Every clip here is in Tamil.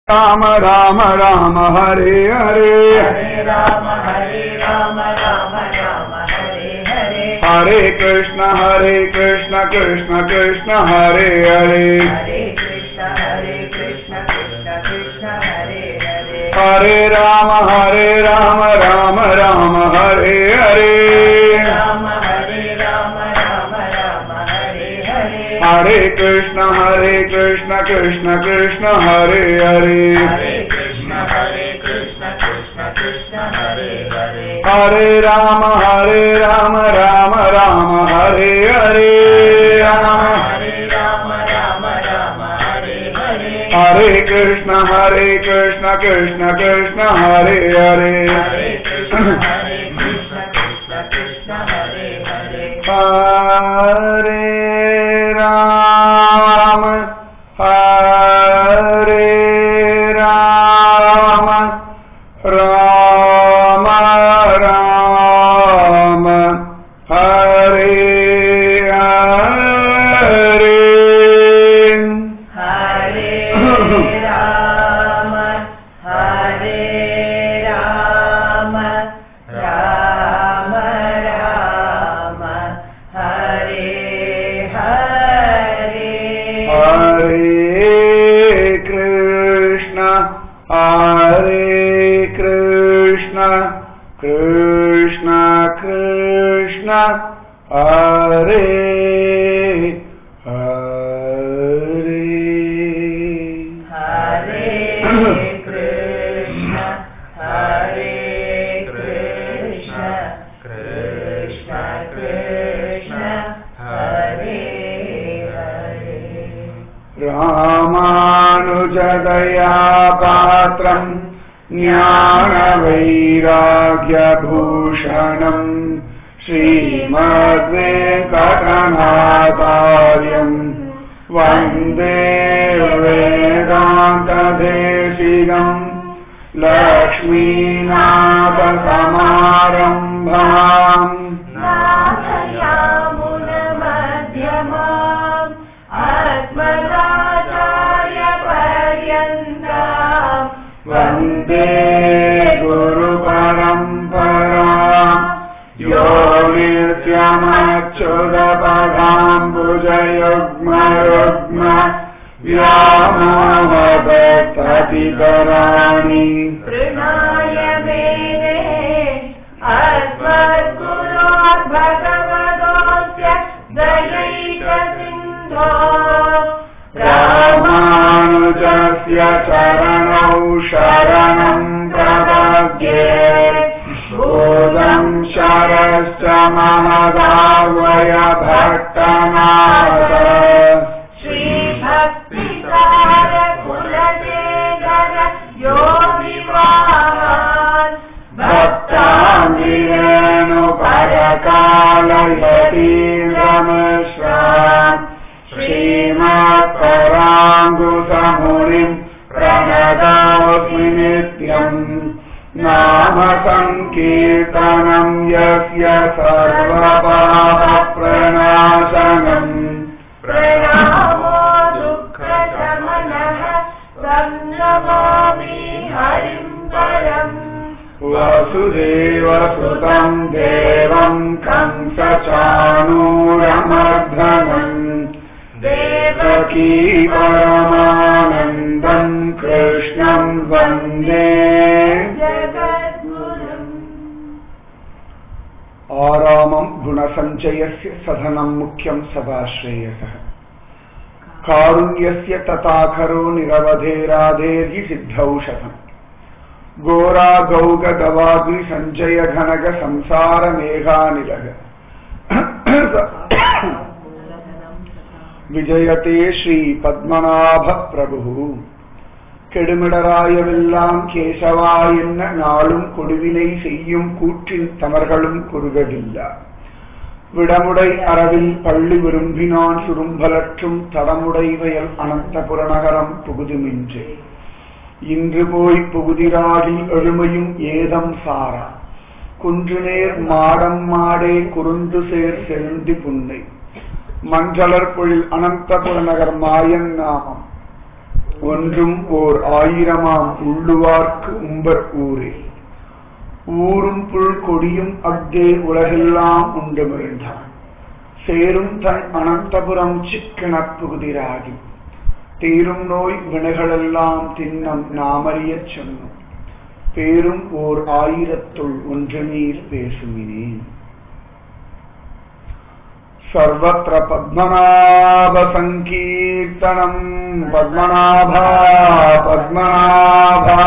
राम राम राम हरे हरे हरे राम हरे राम राम राम हरे हरे हरे कृष्ण हरे कृष्ण कृष्ण कृष्ण हरे हरे हरे कृष्ण हरे कृष्ण कृष्ण कृष्ण हरे हरे हरे राम हरे राम राम राम हरे हरे राम हरे राम राम राम हरे हरे हरे कृष्ण हरे कृष्ण कृष्ण कृष्ण हरे हरे हरे कृष्ण हरे कृष्ण कृष्ण कृष्ण हरे हरे हरे राम हरे राम राम राम हरे हरे राम हरे राम राम राम हरे हरे हरे कृष्ण हरे कृष्ण कृष्ण कृष्ण हरे हरे हरे कृष्ण हरे कृष्ण कृष्ण कृष्ण हरे हरे हरे राम हरे राम राम राम हरे हरे हरे राम हरे राम राम राम हरे हरे हरे कृष्ण हरे कृष्ण कृष्ण कृष्ण हरे हरे हरे कृष्ण हरे कृष्ण कृष्ण कृष्ण हरे हरे रामानुजदया पात्रम् ज्ञानवैराग्यभूषणम् श्रीमद्वेङ्कटनाचार्यम् वन्दे वेदान्तदेशिकम् लक्ष्मीनाथसमारम्भाम् नाथयामुनमध्यमाम् अस्मदाचार्यपर्यन्ताम् वन्दे गुरुपरम्पराम् यो नित्यमच्युतपदाम्बुजयुग्मयुग्म व्यामोहदत्ततिकराणि कृणाय मेने अस्मद्गुरोर्भगवतोऽस्य दयैकसिन्धो रामानुजस्य चरणौ शरणम् प्रपद्ये भूतम् शरश्च महदावय भट्टनाथ श्रीभक्तिसारकुलशेखर योगिवान् भक्ताङ्गिरेणुपरकालयतीन्द्रमिश्रान् श्रीमत्पराङ्गुसमुनिम् प्रणतोऽस्मि नित्यम् नाम सङ्कीर्तनम् यस्य सर्वपापप्रणाशनम् प्रणामो दुःखशमनः सन्नमामि हरिम् परम् वसुदेवसुतम् देवम् कंसचाणूरमर्धनम् देवकी परमानन्दम् कृष्णम् वन्दे जगद्गुरुम् आरामम् गुणसञ्चयस्य सधनम् मुख्यम् सदाश्रेयसः कारुण्यस्य तथाखरो निरवधेराधेर्हि सिद्धौषधम् घोरा गौग गवाग्नि सञ्चय घनग संसार मेघानिलग விஜயதே ஸ்ரீ பத்மநாப பிரபு கெடுமிடராயவெல்லாம் கேசவா என்ன நாளும் கொடுவினை செய்யும் கூற்றின் தமர்களும் குறுகவில்லா விடமுடை அரவில் பள்ளி விரும்பினான் சுரும்பலற்றும் தடமுடை வயல் அனந்த புறநகரம் புகுதுமின்றே இன்று போய் புகுதிராகி எழுமையும் ஏதம் சாரா குன்றுநேர் மாடம் மாடே குறுந்து சேர் செருந்தி புன்னை மஞ்சளர் பொழில் அனந்தபுர நகர் மாயன் நாமம் ஒன்றும் ஓர் ஆயிரமாம் உள்ளுவார்க்கு உம்பர் ஊரே ஊரும் புல் கொடியும் அஃதே உலகெல்லாம் உண்டு மிழ்ந்தான் சேரும் தன் அனந்தபுரம் சிக்கனப் புகுதிராகி தீரும் நோய் வினைகளெல்லாம் தின்னம் நாமறியச் சொன்னோம் பேரும் ஓர் ஆயிரத்துள் ஒன்று நீர் பேசுமினேன் सर्वत्र पद्मनाभसङ्कीर्तनम् पद्मनाभा பத்மநாபா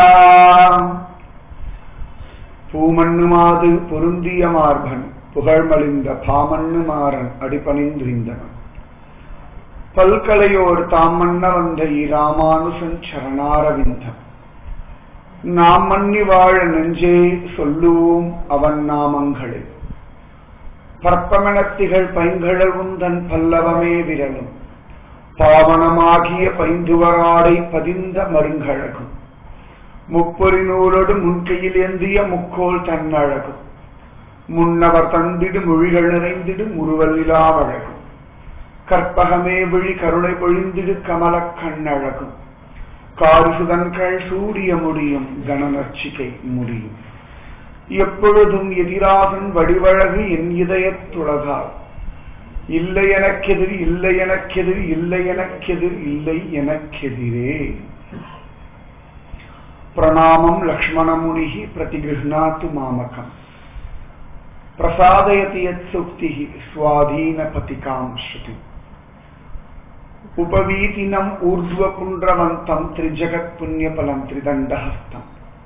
பூமண்ணுமாது பொருந்திய மார்பன் புகழ்மலிந்த பாமண்ணு மாறன் அடிபணிந்திருந்தவன் பல்கலையோர் தாம் மன்ன வந்த இராமானுசன் சரணாரவிந்தம் நாம் மன்னி வாழ நெஞ்சே சொல்லுவோம் அவன் நாமங்களே பற்பமெனத்திகள் பைங்கழவும் தன் பல்லவமே விரலும் பாவனமாகிய பைந்துவராடை பதிந்த மருங்கழகும் முப்பொறி நூலோடு முன்கையில் ஏந்திய முக்கோல் தன்னழகும் முன்னவர் தந்திடு மொழிகள் நிறைந்திடு முருவலிலாவழகும் கற்பகமே விழி கருணை பொழிந்திடு கமலக் கண்ணழகும் காரிசுதன்கள் சூடிய முடியும் கணநர்ச்சிகை முடியும் எப்பொழுதும் எதிராகன் வடிவழகு என் இதயத்துலகால் இல்லை எனக்கெதிர் இல்லை எனக்கெதிர் இல்லை எனக்கெதிர் இல்லை எனக்கெதிரே பிரணாமம் லக்ஷ்மணமுனிः प्रतिगृह्णातु मामकम् प्रसादयति यत्सुक्तिः स्वाधीनपतिकां श्रुतिम् उपवीतिनम् ऊर्ध्वपुण्ड्रवन्तम् त्रिजगत्पुण्यफलम् त्रिदण्डहस्तम्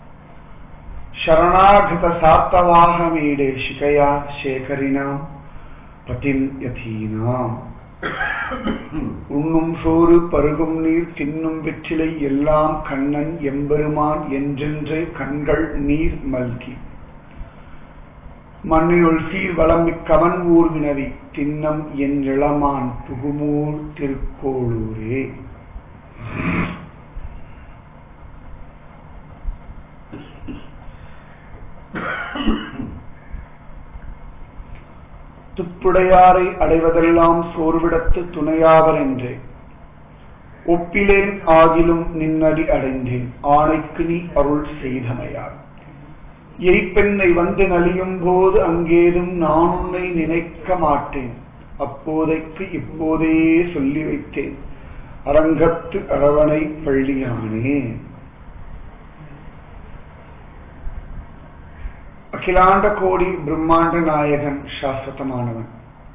शरणागतसात्तवाहमीडे शिकया शेखरिणाम् பதின் யதீனாம் உண்ணும் சோறு பருகும் நீர் தின்னும் வெற்றிலை எல்லாம் கண்ணன் எம்பெருமான் என்றென்றே கண்கள் நீர் மல்கி மண்ணினுள் சீர் வளமிக்கவன் ஊர் வினவி தின்னம் என் இளமான் புகுமூர் திருக்கோளூரே துப்புடையாரை அடைவதெல்லாம் சோர்விடத்து துணையாவர் என்றே ஒப்பிலேன் ஆகிலும் நின்னடி அடைந்தேன் ஆணைக்கு நீ அருள் செய்தமையார் எய்ப்பெண்ணை வந்து நலியும் போது அங்கேதும் நான் உன்னை நினைக்க மாட்டேன் அப்போதைக்கு இப்போதே சொல்லி வைத்தேன் அரங்கத்து அரவணை பள்ளியானே அகிலாண்ட கோடி பிரம்மாண்ட நாயகன் சாஸ்வதமானவன்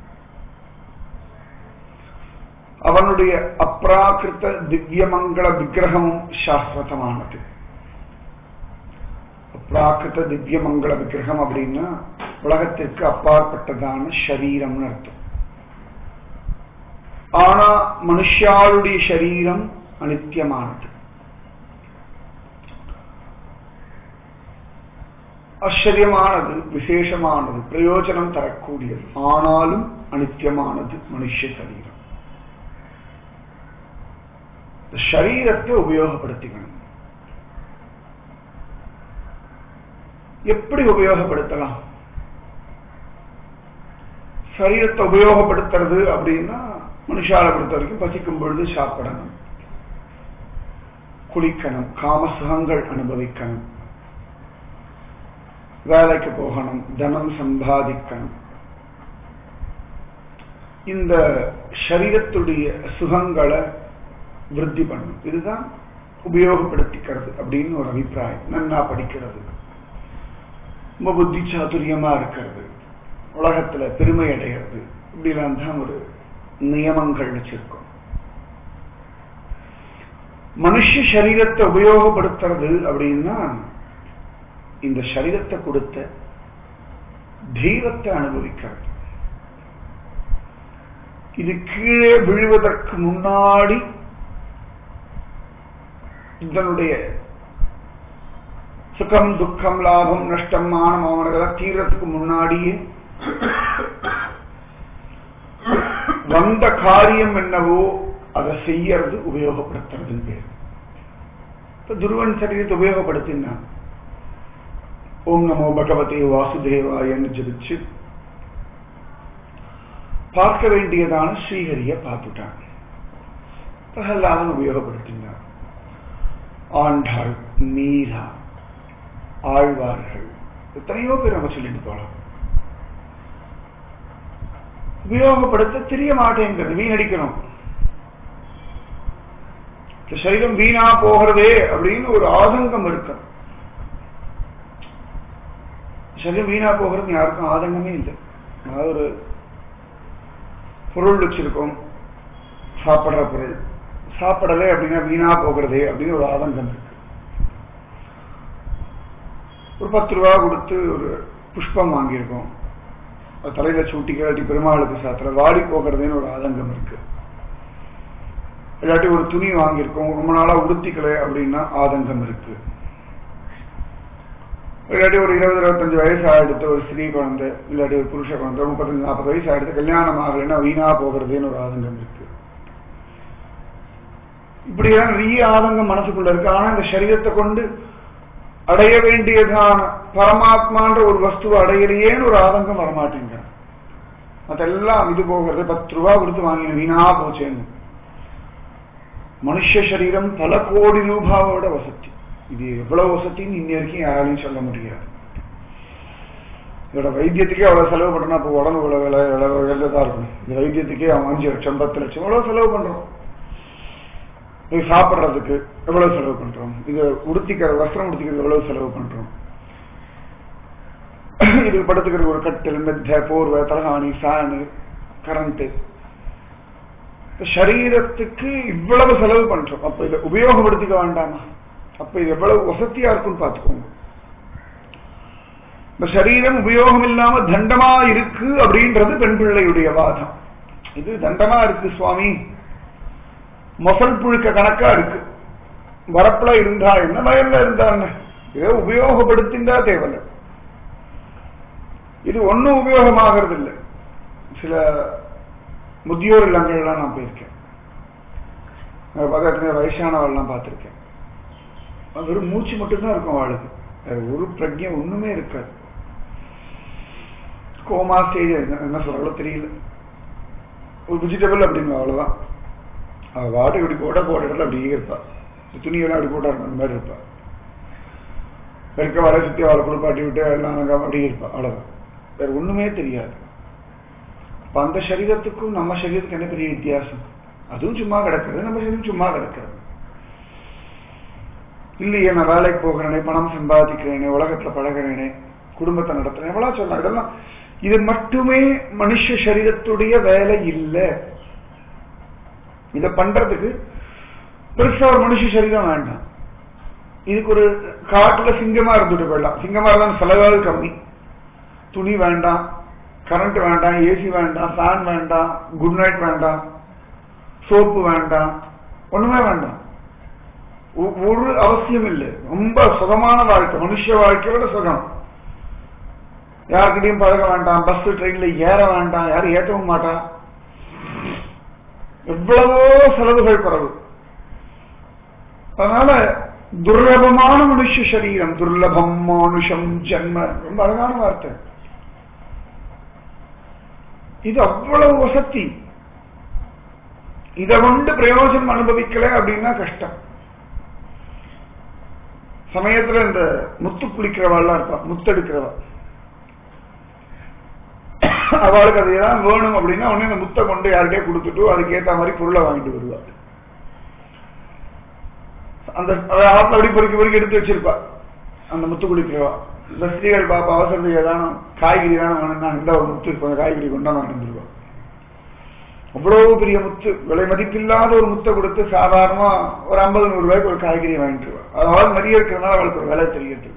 அவனுடைய அப்ராகிருத்த திவ்யமங்கள விக்கிரகமும் சாஸ்வதமானது அப்ராகிருத்த திவ்யமங்கள விக்கிரகம் அப்படின்னா உலகத்திற்கு அப்பாற்பட்டதான சரீரம்னு அர்த்தம் ஆனா மனுஷாளுடைய சரீரம் அனித்தியமானது ஆச்சரியமானது விசேஷமானது பிரயோஜனம் தரக்கூடியது ஆனாலும் அனித்தியமானது மனுஷ சரீரம் இந்த சரீரத்தை உபயோகப்படுத்திக்கணும் எப்படி உபயோகப்படுத்தலாம் சரீரத்தை உபயோகப்படுத்துறது அப்படின்னா மனுஷால பொறுத்த வரைக்கும் பசிக்கும் பொழுது சாப்பிடணும் குளிக்கணும் காமசுகங்கள் அனுபவிக்கணும் வேலைக்கு போகணும் தனம் சம்பாதிக்கணும் இந்த சரீரத்துடைய சுகங்களை விருத்தி பண்ணும் இதுதான் உபயோகப்படுத்திக்கிறது அப்படின்னு ஒரு அபிப்பிராயம் நன்னா படிக்கிறது ரொம்ப புத்தி சாதுரியமா இருக்கிறது உலகத்துல பெருமை அடைகிறது இப்படிலாம் தான் ஒரு நியமங்கள் வச்சிருக்கோம் மனுஷ சரீரத்தை உபயோகப்படுத்துறது அப்படின்னா இந்த சரீரத்தை கொடுத்த தெய்வத்தை அனுபவிக்கிறது இது கீழே விழுவதற்கு முன்னாடி இதனுடைய சுகம் துக்கம் லாபம் நஷ்டம் மானம் அவனதெல்லாம் தீர்றதுக்கு முன்னாடியே வந்த காரியம் என்னவோ அதை செய்யறது உபயோகப்படுத்துறதுன்னு பேர் இப்ப துருவன் சரீரத்தை உபயோகப்படுத்தினான் ஓம் நமோ பகவதே வாசுதேவாயன்னு ஜபிச்சு பார்க்க வேண்டியதான ஸ்ரீஹரிய பார்த்துட்டான் பிரகலாதன் உபயோகப்படுத்தினார் ஆண்டாள் மீரா ஆழ்வார்கள் எத்தனையோ பேர் நம்ம சொல்லிட்டு போலாம் உபயோகப்படுத்த தெரிய மாட்டேங்கிறது வீணடிக்கணும் இந்த சரீரம் வீணா போகிறதே அப்படின்னு ஒரு ஆதங்கம் இருக்கு சரீரம் வீணா போகிறது யாருக்கும் ஆதங்கமே இல்லை அதாவது ஒரு பொருள் வச்சிருக்கோம் சாப்பிடுற பொருள் சாப்பிடலை அப்படின்னா வீணா போகிறதே அப்படின்னு ஒரு ஆதங்கம் இருக்கு ஒரு பத்து ரூபா கொடுத்து ஒரு புஷ்பம் வாங்கியிருக்கோம் அது தலையில சூட்டி கட்டி பெருமாளுக்கு சாத்திர வாடி போகிறதுன்னு ஒரு ஆதங்கம் இருக்கு இல்லாட்டி ஒரு துணி வாங்கியிருக்கோம் ரொம்ப நாளா உடுத்திக்கல அப்படின்னா ஆதங்கம் இருக்கு இல்லாட்டி ஒரு இருபது இருபத்தஞ்சு வயசு ஆயிடுத்து ஒரு ஸ்திரீ குழந்தை இல்லாட்டி ஒரு புருஷ குழந்தை முப்பத்தஞ்சு நாற்பது வயசு ஆயிடுத்து கல்யாணம் ஆகலைன்னா வீணா போகிறதுன்னு ஒரு ஆதங்கம் இருக்கு இப்படியான நிறைய ஆதங்கம் மனசுக்குள்ள இருக்கு ஆனா இந்த சரீரத்தை கொண்டு அடைய வேண்டியதான பரமாத்மான்ற ஒரு வஸ்துவை அடையலையேன்னு ஒரு ஆதங்கம் வரமாட்டேங்க அதெல்லாம் இது போகிறது பத்து ரூபா கொடுத்து வாங்கின வீணா போச்சேன்னு மனுஷ சரீரம் பல கோடி ரூபாவோட வசதி இது எவ்வளவு வசதின்னு இன்னி வரைக்கும் யாராலையும் சொல்ல முடியாது இதோட வைத்தியத்துக்கே அவ்வளவு செலவு பண்ணா அப்போ உடம்பு இவ்வளவு விலை விலை விலைதான் இருக்கும் இந்த வைத்தியத்துக்கே அவன் அஞ்சு லட்சம் பத்து லட்சம் எவ்வளவு செலவு பண்றோம் இது சாப்பிட்றதுக்கு எவ்வளவு செலவு பண்றோம் இது உடுத்திக்கிற வஸ்திரம் உடுத்திக்கிறது எவ்வளவு செலவு பண்றோம் இது படுத்துக்கிறது ஒரு கட்டில் மெத்த போர்வை தலகாணி ஃபேனு கரண்ட் சரீரத்துக்கு இவ்வளவு செலவு பண்றோம் அப்ப இதை உபயோகப்படுத்திக்க வேண்டாமா அப்ப இது எவ்வளவு வசதியா இருக்குன்னு பாத்துக்கோங்க இந்த சரீரம் உபயோகம் இல்லாம தண்டமா இருக்கு அப்படின்றது பெண் பிள்ளையுடைய வாதம் இது தண்டமா இருக்கு சுவாமி மொசல் புழுக்க கணக்கா இருக்கு வரப்புல இருந்தா என்ன வயல்ல இருந்தா என்ன இதை உபயோகப்படுத்தின்றா தேவையில்லை இது ஒன்னும் உபயோகமாகிறது இல்லை சில முதியோர் இல்லங்கள்லாம் நான் போயிருக்கேன் பக்கத்துல வயசானவள்லாம் பார்த்துருக்கேன் வெறும் மூச்சு மட்டும்தான் இருக்கும் அவளுக்கு வேற ஒரு பிரஜம் ஒண்ணுமே இருக்காது கோமா ஸ்டேஜ் என்ன சொல்றாங்களோ தெரியல ஒரு வெஜிடபிள் அப்படின்னு அவ்வளவுதான் அவள் வாட்டை இப்படி போட்டா போட்ட இடத்துல அப்படியே இருப்பா துணியெல்லாம் அப்படி போட்டா அந்த மாதிரி இருப்பா பெருக்க வலை சுத்தி அவளை குளிப்பாட்டி விட்டு எல்லாம் அப்படியே இருப்பா அவ்வளவுதான் வேற ஒண்ணுமே தெரியாது அப்ப அந்த சரீரத்துக்கும் நம்ம சரீரத்துக்கு என்ன பெரிய வித்தியாசம் அதுவும் சும்மா கிடக்கிறது நம்ம சரீரம் சும்மா கிடக்கிறது இல்லையே நான் வேலைக்கு போகிறேனே பணம் சம்பாதிக்கிறேனே உலகத்துல பழகிறேனே குடும்பத்தை நடத்துறேன் எவ்வளவு சொல்லலாம் இதெல்லாம் இது மட்டுமே மனுஷ சரீரத்துடைய வேலை இல்லை இத பண்றதுக்கு பெருசா ஒரு மனுஷ சரீரம் வேண்டாம் இதுக்கு ஒரு காட்டுல சிங்கமா இருந்துட்டு போயிடலாம் சிங்கமா இருந்தாலும் செலவாது கம்மி துணி வேண்டாம் கரண்ட் வேண்டாம் ஏசி வேண்டாம் ஃபேன் வேண்டாம் குட் நைட் வேண்டாம் சோப்பு வேண்டாம் ஒண்ணுமே வேண்டாம் ஒரு அவசியம் இல்லை ரொம்ப சுகமான வாழ்க்கை மனுஷ வாழ்க்கையோட சுகம் யாருக்கிட்டையும் பழக வேண்டாம் பஸ் ட்ரெயின்ல ஏற வேண்டாம் யாரும் ஏற்றவும் மாட்டா எவ்வளவோ செலவுகள் குறவு அதனால துர்லபமான மனுஷ சரீரம் துர்லபம் மானுஷம் ஜன்ம ரொம்ப அழகான வார்த்தை இது அவ்வளவு வசதி இதை கொண்டு பிரயோஜனம் அனுபவிக்கல அப்படின்னா கஷ்டம் சமயத்துல இந்த முத்து குளிக்கிறவாள்லாம் இருப்பா முத்தெடுக்கிறவா அவளுக்கு அது ஏதாவது வேணும் அப்படின்னா உடனே அந்த முத்தை கொண்டு யார்கிட்டயே கொடுத்துட்டு அதுக்கு ஏத்த மாதிரி பொருளை வாங்கிட்டு வருவா அந்த ஆத்துல அப்படி பொறுக்கி பொறுக்கி எடுத்து வச்சிருப்பா அந்த முத்து குளிக்கிறவா இந்த ஸ்திரீகள் பாப்பா அவசரத்துக்கு ஏதானும் காய்கறி தானே வேணும்னா இந்த ஒரு முத்து இருக்கும் அந்த காய்கறி கொண்டா வந்துருவா அவ்வளவு பெரிய முத்து விலை மதிப்பில்லாத ஒரு முத்தை கொடுத்து சாதாரணமா ஒரு ஐம்பது நூறு ரூபாய்க்கு ஒரு காய்கறி வாங்கிட்டு அதாவது நிறைய இருக்கிறதுனால அவளுக்கு ஒரு விலை தெரியுது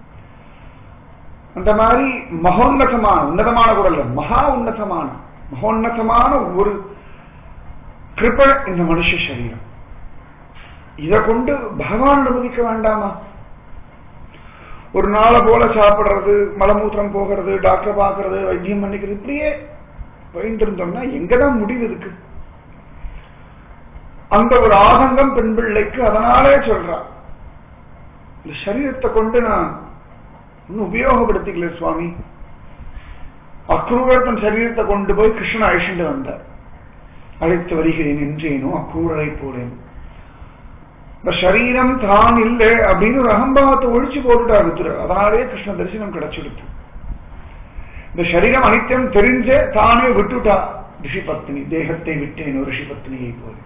அந்த மாதிரி மகோன்னதமான உன்னதமான கூட இல்ல மகா உன்னதமான மகோன்னதமான ஒரு கிருப்ப இந்த மனுஷ சரீரம் இதை கொண்டு பகவான் அனுமதிக்க வேண்டாமா ஒரு நாளை போல சாப்பிடுறது மலமூத்திரம் போகிறது டாக்டர் பாக்குறது வைத்தியம் பண்ணிக்கிறது இப்படியே போயிருந்தோம்னா எங்கதான் முடிவு இருக்கு அந்த ஒரு ஆதங்கம் பெண் பிள்ளைக்கு அதனாலே சொல்றா இந்த சரீரத்தை கொண்டு நான் இன்னும் உபயோகப்படுத்திக்கல சுவாமி அக்ரூரர் தன் சரீரத்தை கொண்டு போய் கிருஷ்ணன் அழிச்சுட்டு வந்தார் அழைத்து வருகிறேன் என்றேனோ அக்ரூரரை போலேன் இந்த சரீரம் தான் இல்லை அப்படின்னு ஒரு அகம்பாவத்தை ஒழிச்சு போட்டுட்டா வித்துரு அதனாலே கிருஷ்ண தரிசனம் கிடைச்சிடுது இந்த சரீரம் அனித்தியம் தெரிஞ்ச தானே விட்டுட்டா ரிஷி பத்னி தேகத்தை விட்டேன் ரிஷி பத்னியை போல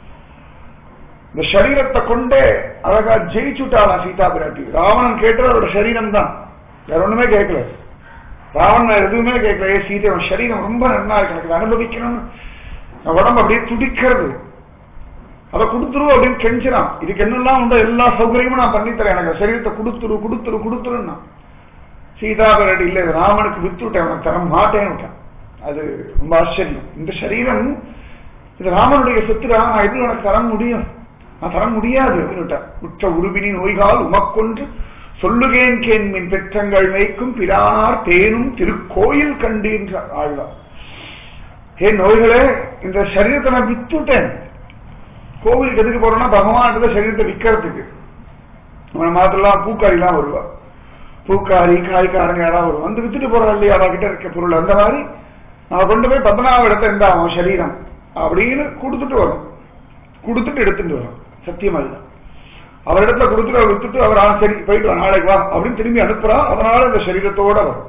இந்த சரீரத்தை கொண்டே அழகா ஜெயிச்சுட்டாளாம் சீதா பிராட்டி ராவணன் கேட்டது அவரோட சரீரம் தான் வேற ஒண்ணுமே கேட்கல ராவணன் எதுவுமே கேட்கல ஏ சீதை அவன் சரீரம் ரொம்ப நன்னா இருக்கு எனக்கு இதை அனுபவிக்கணும்னு என் உடம்பு அப்படியே துடிக்கிறது அதை கொடுத்துரு அப்படின்னு கெஞ்சிரான் இதுக்கு என்னெல்லாம் உண்டோ எல்லா சௌகரியமும் நான் பண்ணித்தரேன் எனக்கு சரீரத்தை கொடுத்துரு கொடுத்துரு கொடுத்துருன்னா சீதா பிராட்டி இல்ல இது ராமனுக்கு வித்துட்டேன் அவனுக்கு தர மாட்டேன்னு விட்டான் அது ரொம்ப ஆச்சரியம் இந்த சரீரம் இது ராமனுடைய சொத்துடா நான் எப்படி உனக்கு தர முடியும் நான் தர முடியாது அப்படின்னு விட்டான் உற்ற உருவினி நோய்கால் உமக்கொன்று சொல்லுகேன் கேன்மின் பெற்றங்கள் மேய்க்கும் பிரானார் தேனும் திருக்கோயில் கண்டீன்றார் ஆழ்வார் ஹே நோய்களே இந்த சரீரத்தை நான் வித்துட்டேன் கோவிலுக்கு எதுக்கு போறோம்னா பகவான் சரீரத்தை விற்கிறதுக்கு நம்ம மாத்திரலாம் பூக்காரிலாம் வருவா பூக்காரி காய்காரங்க யாராவது வரும் வந்து வித்துட்டு போறா இல்லையா அவ கிட்ட இருக்க பொருள் அந்த மாதிரி நான் கொண்டு போய் பத்மநாப இடத்த இருந்தா அவன் சரீரம் அப்படின்னு கொடுத்துட்டு வரும் கொடுத்துட்டு எடுத்துட்டு வரும் சத்தியம் அதுதான் அவரிடத்துல கொடுத்துட்டு அவர் வித்துட்டு அவர் ஆ, சரி போயிட்டு வா நாளைக்கு வா அப்படின்னு திரும்பி அனுப்புறா அதனால இந்த சரீரத்தோட வரும்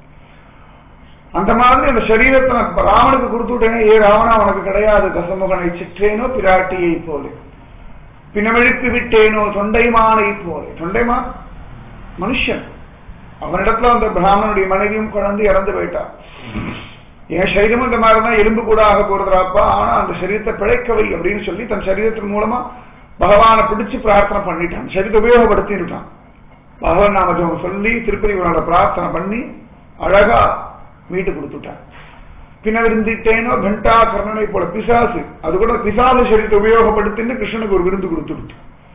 அந்த மாதிரி அந்த சரீரத்தை நான் ராவனுக்கு கொடுத்து விட்டேனே ஏ ராவணா உனக்கு கிடையாது தசமுகனை சிற்றேனோ பிராட்டியை போல பிணமெழுப்பி விட்டேனோ தொண்டைமானை போல தொண்டைமான் மனுஷன் அவனிடத்துல அந்த பிராமணனுடைய மனைவியும் குழந்தை இறந்து போயிட்டான் என் சரீரமும் இந்த மாதிரி தான் எலும்பு கூட ஆக போறதுறாப்பா ஆனா அந்த சரீரத்தை பிழைக்கவை அப்படின்னு சொல்லி தன் சரீரத்தின் மூலமா பகவானை பிடிச்சு பிரார்த்தனை பண்ணிட்டான் சரீரத்தை உபயோகப்படுத்திட்டான் பகவான் நாம ஜெபம் சொல்லி திருப்பதி உன்னோட பிரார்த்தனை பண்ணி அழகா மீட்டு கொடுத்துட்டான் பின்ன விருந்திட்டேனோ கண்டா கர்ணனை போல பிசாசு அது கூட பிசாசு சரீரத்தை உபயோகப்படுத்தின்னு கிருஷ்ணனுக்கு ஒரு விருந்து கொடுத்துடுச்சு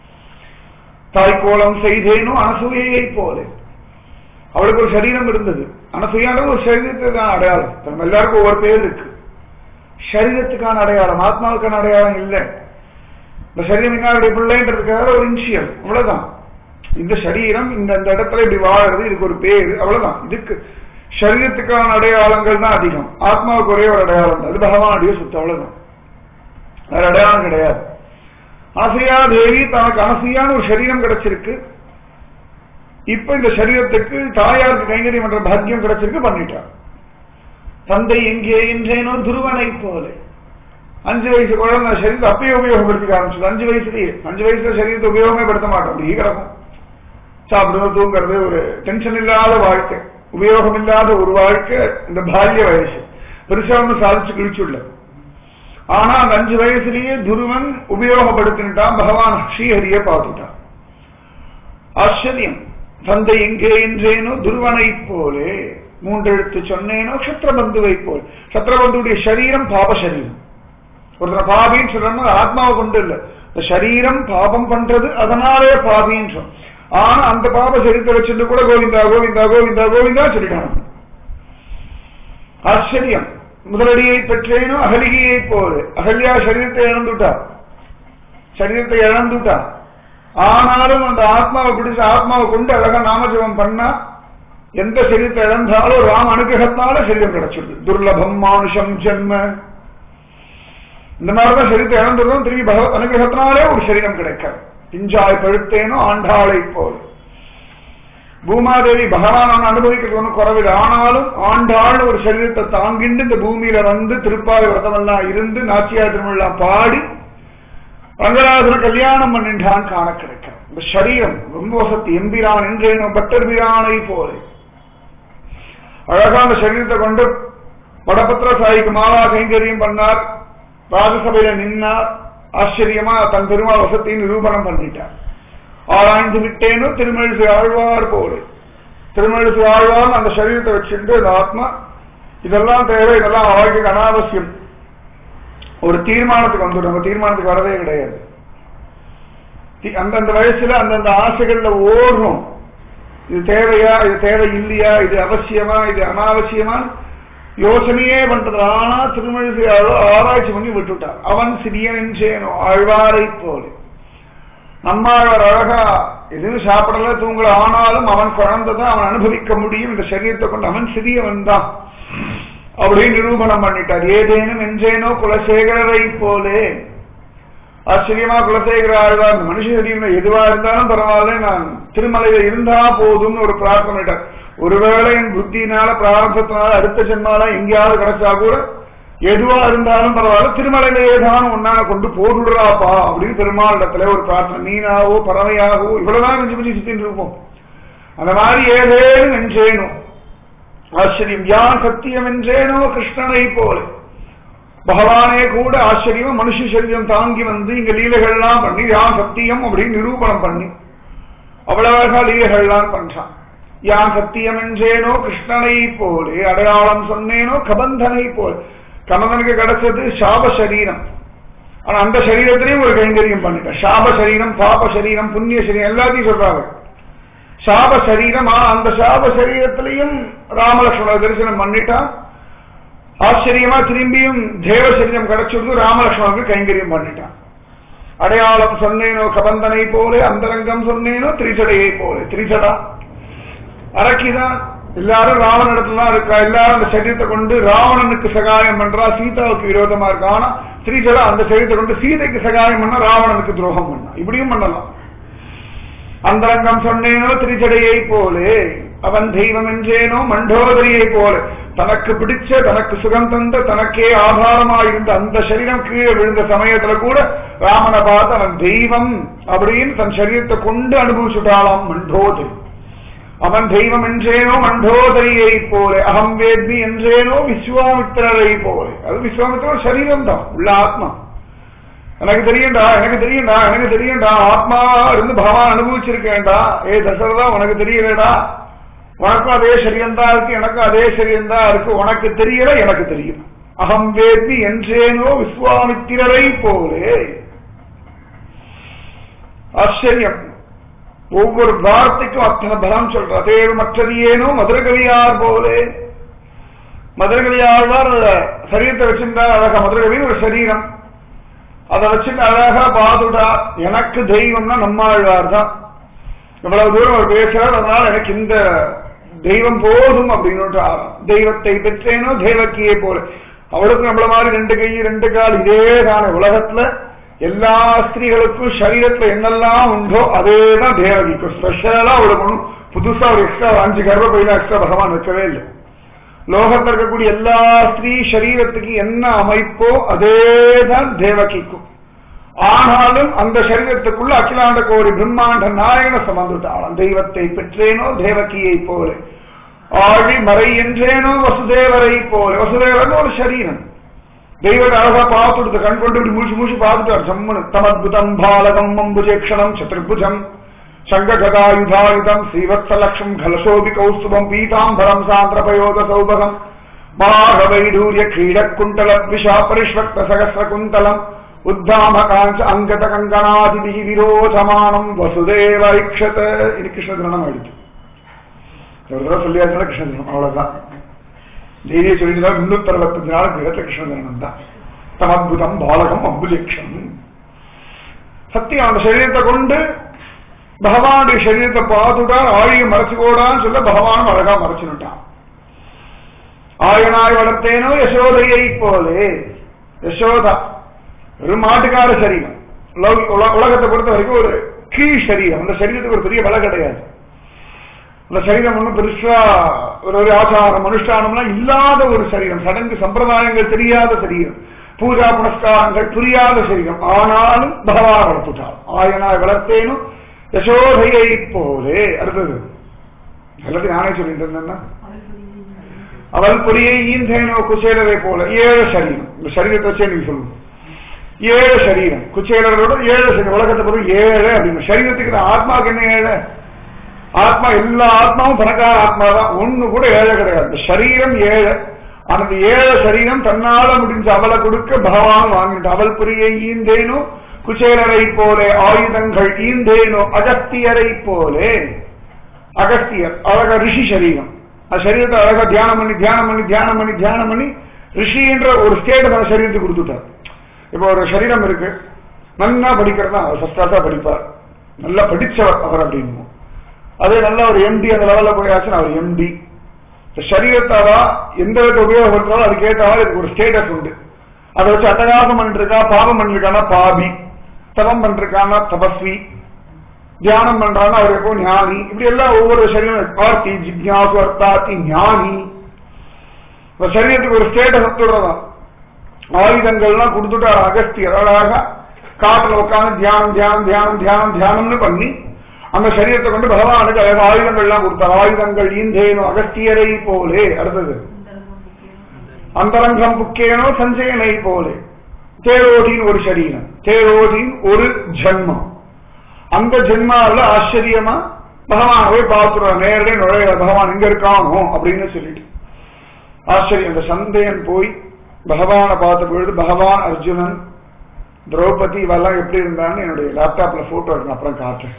தாய்க்கோலம் செய்தேனோ அனசூயை போல அவளுக்கு ஒரு சரீரம் இருந்தது அனசூயான ஒரு சரீரத்துக்கான அடையாளம் நம்ம எல்லாருக்கும் ஒவ்வொரு பேர் இருக்கு சரீரத்துக்கான அடையாளம் ஆத்மாவுக்கான அடையாளம் இல்லை இந்த சரீரம் இன்னாருடைய பிள்ளைன்றதுக்காக ஒரு இன்சியல் அவ்வளவுதான் இந்த சரீரம் இந்த இந்த இடத்துல இப்படி வாழறது இதுக்கு ஒரு பேர் அவ்வளவுதான் இதுக்கு சரீரத்துக்கான அடையாளங்கள் தான் அதிகம் ஆத்மாவுக்கு ஒரே ஒரு அடையாளம் தான் அது பகவானுடைய சுத்தம் அவ்வளவுதான் வேற அடையாளம் கிடையாது அனசையா தேவி தனக்கு அனசையான ஒரு சரீரம் கிடைச்சிருக்கு இப்ப இந்த சரீரத்துக்கு தாயாருக்கு கைங்கரியம் பண்ற பாக்கியம் கிடைச்சிருக்கு பண்ணிட்டார் தந்தை எங்கே என்றேனோ துருவனை போல அஞ்சு வயசு குழந்தை சரீரத்தை அப்பயே உபயோகப்படுத்திக்க ஆரம்பிச்சது அஞ்சு வயசுலயே அஞ்சு வயசுல சரீரத்தை உபயோகமே படுத்த மாட்டோம் அப்படி கிடக்கும் சாப்பிடுறது தூங்குறது ஒரு டென்ஷன் இல்லாத வாழ்க்கை உபயோகம் இல்லாத ஒரு வாழ்க்கை இந்த பால்ய வயசு பெருசா ஒன்று சாதிச்சு கிழிச்சுள்ள ஆனா அந்த அஞ்சு வயசுலயே துருவன் உபயோகப்படுத்திட்டான் பகவான் ஸ்ரீஹரியை பார்த்துட்டான் ஆச்சரியம் தந்தை எங்கே என்றேனோ துருவனை போலே மூன்றெழுத்து சொன்னேனோ சத்ரபந்துவை போல் சத்ரபந்துடைய சரீரம் பாப சரீரம் ஒருத்தர பாபின்னு சொல்றோம்னா ஆத்மாவை கொண்டு இல்ல இந்த சரீரம் பாபம் பண்றது அதனாலே பாபின்னு சொல்றோம் ஆனா அந்த பாப சரீரத்தை வச்சுட்டு கூட கோவிந்தா கோவிந்தா கோவிந்தா கோவிந்தா சொல்லிட்டாங்க ஆச்சரியம் முதலடியை பெற்றேனோ அகலிகையை போல அகல்யா சரீரத்தை இழந்துட்டா சரீரத்தை இழந்துட்டா ஆனாலும் அந்த ஆத்மாவை பிடிச்ச ஆத்மாவை கொண்டு அழகா நாமஜபம் பண்ணா எந்த சரீரத்தை இழந்தாலும் ராம அனுகிரகத்தால சரீரம் கிடைச்சிடுது துர்லபம் மானுஷம் ஜென்ம இந்த மாதிரிதான் சரீரத்தை இழந்துடும் திரும்பி பகவத் அனுகிரகத்தினாலே ஒரு சரீரம் கிடைக்காது பிஞ்சாய் பழுத்தேனோ ஆண்டாளை போல் பூமாதேவி பகவான் அவன் அனுபவிக்கிறது ஒன்றும் குறவில்லை ஆனாலும் ஆண்டாள் ஒரு சரீரத்தை தாங்கிண்டு இந்த பூமியில வந்து திருப்பாவை விரதமெல்லாம் இருந்து நாச்சியார் திருமணம் பாடி ரங்கராஜன கல்யாணம் பண்ணின்றான் காண கிடைக்கும் இந்த சரீரம் ரொம்ப வசதி எம்பிரான் என்றேனோ பட்டர் பிரானை போல அழகான சரீரத்தை கொண்டு வடபத்திர சாயிக்கு மாலா கைங்கரியம் பண்ணார் ராஜசபையில நின்னார் ஆச்சரியமா தன் பெருமாள் வசத்தையும் நிரூபணம் பண்ணிட்டார் ஆராய்ந்து விட்டேனோ திருமழிசை ஆழ்வார் போல திருமழிசை ஆழ்வார் அந்த சரீரத்தை வச்சுட்டு இந்த ஆத்மா இதெல்லாம் தேவை இதெல்லாம் வாழ்க்கைக்கு அனாவசியம் ஒரு தீர்மானத்துக்கு வந்துடும் நம்ம தீர்மானத்துக்கு வரவே கிடையாது தி- அந்தந்த வயசுல அந்தந்த ஆசைகள்ல ஓடுறோம் இது தேவையா இது தேவை இல்லையா இது அவசியமா இது அனாவசியமா யோசனையே பண்றது ஆனா திருமழிசை ஆழ்வார் ஆராய்ச்சி பண்ணி விட்டுட்டார் அவன் சிறியன் என்றேனோ ஆழ்வாரை போல நம்மாழ்வார் அழகா எதுவும் சாப்பிடல தூங்கல ஆனாலும் அவன் குழந்தைதான் அவன் அனுபவிக்க முடியும் இந்த சரீரத்தை கொண்டு அவன் சிறியவன் தான் அப்படின்னு நிரூபணம் பண்ணிட்டார் ஏதேனும் என்றேனோ குலசேகரரை போலே ஆச்சரியமா குலசேகர ஆழ்வார் இந்த மனுஷ சரீரம் எதுவா இருந்தாலும் பரவாயில்ல நான் திருமலையில இருந்தா போதும்னு ஒரு பிரார்த்தனை பண்ணிட்டார். ஒருவேளை என் புத்தினால பிராரம்பத்தினால அடுத்த ஜென்மால எங்கேயாவது கிடைச்சா கூட எதுவா இருந்தாலும் பரவாயில்ல திருமலையிலேயே தான் உன்னால கொண்டு போடுறாப்பா அப்படின்னு பெருமாளிடத்துல ஒரு பிரார்த்தனை மீனாவோ பறவையாகவோ இவ்வளவுதான் நெஞ்சு பண்ணி சுத்திட்டு இருப்போம் அந்த மாதிரி ஏதேனும் நெஞ்சேனும் ஆச்சரியம் யான் சத்தியம் என்றேனோ கிருஷ்ணனை போல பகவானே கூட ஆச்சரியமா மனுஷ சரீரம் தாங்கி வந்து இங்க லீலைகள்லாம் பண்ணி யான் சத்தியம் அப்படின்னு நிரூபணம் பண்ணி அவ்வளவு அழகா லீலைகள்லாம் பண்றான் யான் சத்தியம் என்றேனோ கிருஷ்ணனை போலே அடையாளம் சொன்னேனோ கபந்தனை போல் கமந்தனுக்கு கிடைச்சது சாப சரீரம் ஆனா அந்த சரீரத்திலையும் ஒரு கைங்கரியம் பண்ணிட்டான் சாப சரீரம் பாப சரீரம் புண்ணிய சரீரம் எல்லாத்தையும் சொல்றாங்க சாப சரீரம் ஆனா அந்த சாப சரீரத்திலையும் ராமலட்சுமண தரிசனம் பண்ணிட்டான் ஆச்சரியமா திரும்பியும் தேவ சரீரம் கிடைச்சிருந்து ராமலட்சுமணனுக்கு கைங்கரியம் பண்ணிட்டான் அடையாளம் சொன்னேனோ கபந்தனை போலே அந்தரங்கம் சொன்னேனோ திரிசடையை போலே திரிசடா அரக்கிதான் எல்லாரும் ராவணத்துல தான் இருக்கா எல்லாரும் அந்த சரீரத்தை கொண்டு ராவணனுக்கு சகாயம் பண்றா சீதாவுக்கு விரோதமா இருக்கா ஆனா திரிசடா அந்த சரீரத்தை கொண்டு சீதைக்கு சகாயம் பண்ண ராவணனுக்கு துரோகம் பண்ணா இப்படியும் பண்ணலாம் அந்தரங்கம் சொன்னேனோ திரிச்சடையை போலே அவன் தெய்வம் என்றேனோ மண்டோதரியை போல தனக்கு பிடிச்ச தனக்கு சுகம் தந்த தனக்கே ஆதாரமா இருந்த அந்த சரீரம் கீழே விழுந்த சமயத்துல கூட ராமனை பார்த்து அவன் தெய்வம் அப்படின்னு தன் சரீரத்தை கொண்டு அனுபவிச்சுட்டாளாம் மண்டோதரி அவன் தெய்வம் என்றேனோ மண்டோதரியை போல அகம் வேத்மி என்றேனோ விஸ்வாமித்திரரை போல அது விஸ்வாமித்திரர் சரீரம் தான் உள்ள ஆத்மா எனக்கு தெரியும்டா எனக்கு தெரியும்டா எனக்கு தெரியும்டா ஆத்மா இருந்து பகவான் அனுபவிச்சிருக்கேன்டா ஏ தசரதா உனக்கு தெரியலடா உனக்கும் அதே சரியந்தா இருக்கு எனக்கும் அதே சரியந்தா இருக்கு உனக்கு தெரியல எனக்கு தெரியும் அகம் வேத்மி என்றேனோ விஸ்வாமித்திரரை போலே ஆச்சரியம் ஒவ்வொரு வார்த்தைக்கும் அத்தனை பலம் சொல்ற அதே மற்றது ஏனோ மதுரகவியார் போலே மதுரகவியாழ்வார் சரீரத்தை வச்சிருந்தா அழகா மதுரகவின்னு ஒரு சரீரம் அதை வச்சுட்டு அழகா பாதுடா எனக்கு தெய்வம்னா நம்மாழ்வார் தான் இவ்வளவு தூரம் அவர் பேசுறார் அதனால எனக்கு இந்த தெய்வம் போதும் அப்படின்னு தெய்வத்தை பெற்றேனோ தெய்வக்கியே போல அவளுக்கு நம்மள மாதிரி ரெண்டு கை ரெண்டு கால் இதே தானே உலகத்துல எல்லா ஸ்திரீகளுக்கும் சரீரத்துல என்னெல்லாம் உண்டோ அதே தான் தேவகிக்கும் ஸ்பெஷலா அவளுக்கு ஒண்ணும் புதுசா ஒரு எக்ஸ்ட்ரா அஞ்சு கர்ப்பப்பையில எக்ஸ்ட்ரா பகவான் வைக்கவே இல்லை லோகத்தில் இருக்கக்கூடிய எல்லா ஸ்திரீ சரீரத்துக்கு என்ன அமைப்போ அதேதான் தேவகிக்கும் ஆனாலும் அந்த சரீரத்துக்குள்ள அகிலாண்ட கோடி பிரம்மாண்ட நாராயண சமந்துட்டாளாம் தெய்வத்தை பெற்றேனோ தேவகியை போல ஆழி மறை என்றேனோ வசுதேவரை போல வசுதேவன் ஒரு சரீரம் தெய்வத்தை அழகா பார்த்துடுத்து கண் கொண்டு இப்படி மூச்சு மூச்சு பார்த்துட்டார் சம்மனு தமத்புதம் பாலகம் மம்புஜேக்ஷணம் சதுர்புஜம் சங்ககதாயுதாயுதம் ஸ்ரீவத்சலக்ஷம் கலசோபி கௌஸ்துபம் பீதாம்பரம் சாந்திரபயோக சௌபகம் மகாகவைடூரிய கிரீடக்குண்டல விஷா பரிஷ்வக்த சகசிர குந்தலம் உத்தாம காஞ்ச அங்கத கங்கனாதிபி விரோச்சமானம் வசுதேவ ஐக்ஷத இது கிருஷ்ண தினம் ஆயிடுச்சு ஒரு தடவை சொல்லியாச்சுன்னா கிருஷ்ண தினம் அவ்வளவுதான் டெய்லியே சொல்லிட்டு முன்னூத்தி அறுபத்தஞ்சு நாள் கிரகத்துல கிருஷ்ண தினம் தான் தமத்புதம் பாலகம் அம்புஜேக்ஷம் சத்தியம் அந்த சரீரத்தை கொண்டு பகவானுடைய சரீரத்தை பார்த்துட்டான் ஆழியை மறைச்சுக்கோடான்னு சொல்ல பகவானும் அழகா மறைச்சுட்டான் ஆயனாய் வளர்த்தேனோ யசோதையை போலே யசோதா ஒரு மாட்டுக்கார சரீரம் உலக- உல- உலகத்தை பொறுத்த வரைக்கும் ஒரு கீழ் சரீரம் அந்த சரீரத்துக்கு ஒரு பெரிய பலம் கிடையாது அந்த சரீரம் ஒன்றும் பெருசா ஒரு ஒரு ஆச்சாரம் அனுஷ்டானம்லாம் இல்லாத ஒரு சரீரம் சடங்கு சம்பிரதாயங்கள் தெரியாத சரீரம் பூஜா புனஸ்காரங்கள் புரியாத சரீரம் ஆனாலும் பகவான் வளர்த்துட்டார் ஆயனாய் வளர்த்தேனும் யசோதையை போலே அடுத்தது எல்லாத்தையும் நானே சொல்லிட்டு இருந்தேன்னா அவள் பொறியை ஈந்தேனோ குசேலரை போல ஏழு சரீரம் இந்த சரீரத்தை வச்சே நீங்க சொல்லுங்க ஏழு சரீரம் குச்சேலரோட ஏழு சரீரம் உலகத்தை பொறுத்து ஏழு அப்படின்னு சரீரத்துக்கு இந்த ஆத்மாவுக்கு என்ன ஏழு ஆத்மா எல்லா ஆத்மாவும் பணக்கார ஆத்மா தான் ஒண்ணு கூட ஏழை கிடையாது இந்த சரீரம் ஏழை ஆனா அந்த ஏழை சரீரம் தன்னால முடிஞ்ச அவளை கொடுக்க பகவான் வாங்கிட்டு அவள் புரியை ஈந்தேனோ குச்சேலரை போலே ஆயுதங்கள் ஈந்தேனோ அகஸ்தியரை போலே அகஸ்தியர் அழகா ரிஷி சரீரம் அந்த சரீரத்தை அழகா தியானம் பண்ணி தியானம் பண்ணி தியானம் பண்ணி தியானம் பண்ணி ரிஷின்ற ஒரு ஸ்டேட் அந்த சரீரத்துக்கு கொடுத்துட்டார் இப்போ ஒரு சரீரம் இருக்கு நல்லா படிக்கிறதா அவர் ஃபர்ஸ்ட் கிளாஸா படிப்பார் நல்லா படிச்சவர் அவர் அப்படின்னு அதே நல்ல ஒரு எம்டி அந்த லெவல்ல போயாச்சுன்னா அவர் எம்டி இந்த சரீரத்தாவா எந்த வித உபயோகப்படுத்தாலும் அதுக்கு ஏற்றாலும் இதுக்கு ஒரு ஸ்டேட்டஸ் உண்டு அதை வச்சு அட்டகாசம் பண்ணிருக்கா பாவம் பண்ணிருக்கானா பாபி தவம் பண்றான்னா தபஸ்வி தியானம் பண்றான்னா அவர் எப்போ ஞானி இப்படி எல்லாம் ஒவ்வொரு சரீரம் ஆர்த்தி ஜிக்யாசு அர்த்தாத்தி ஞானி இந்த சரீரத்துக்கு ஒரு ஸ்டேட்டஸ் விட்டுறதான் ஆயுதங்கள்லாம் கொடுத்துட்டு அகஸ்தியர் அழகாக காட்டுல உட்காந்து தியானம் தியானம் தியானம் தியானம் தியானம்னு பண்ணி அந்த சரீரத்தை கொண்டு பகவானுக்கு அழகு ஆயுதங்கள்லாம் கொடுத்தார் ஆயுதங்கள் ஈந்தேனோ அகஸ்தியரை போலே அடுத்தது அந்தரங்கம் புக்கேனோ சஞ்சயனை போலே தேரோதின் ஒரு சரீரம் தேரோதின் ஒரு ஜன்மம் அந்த ஜென்மாவில் ஆச்சரியமா பகவான் போய் பார்த்துருவார் நேரடியாக நுழைய பகவான் எங்க இருக்கானோ அப்படின்னு சொல்லிட்டு ஆச்சரியம் அந்த சந்தேகன் போய் பகவானை பார்த்த பொழுது பகவான் அர்ஜுனன் திரௌபதி இவெல்லாம் எப்படி இருந்தான்னு என்னுடைய லேப்டாப்ல போட்டோ எடுக்கணும் அப்புறம் காட்டுறேன்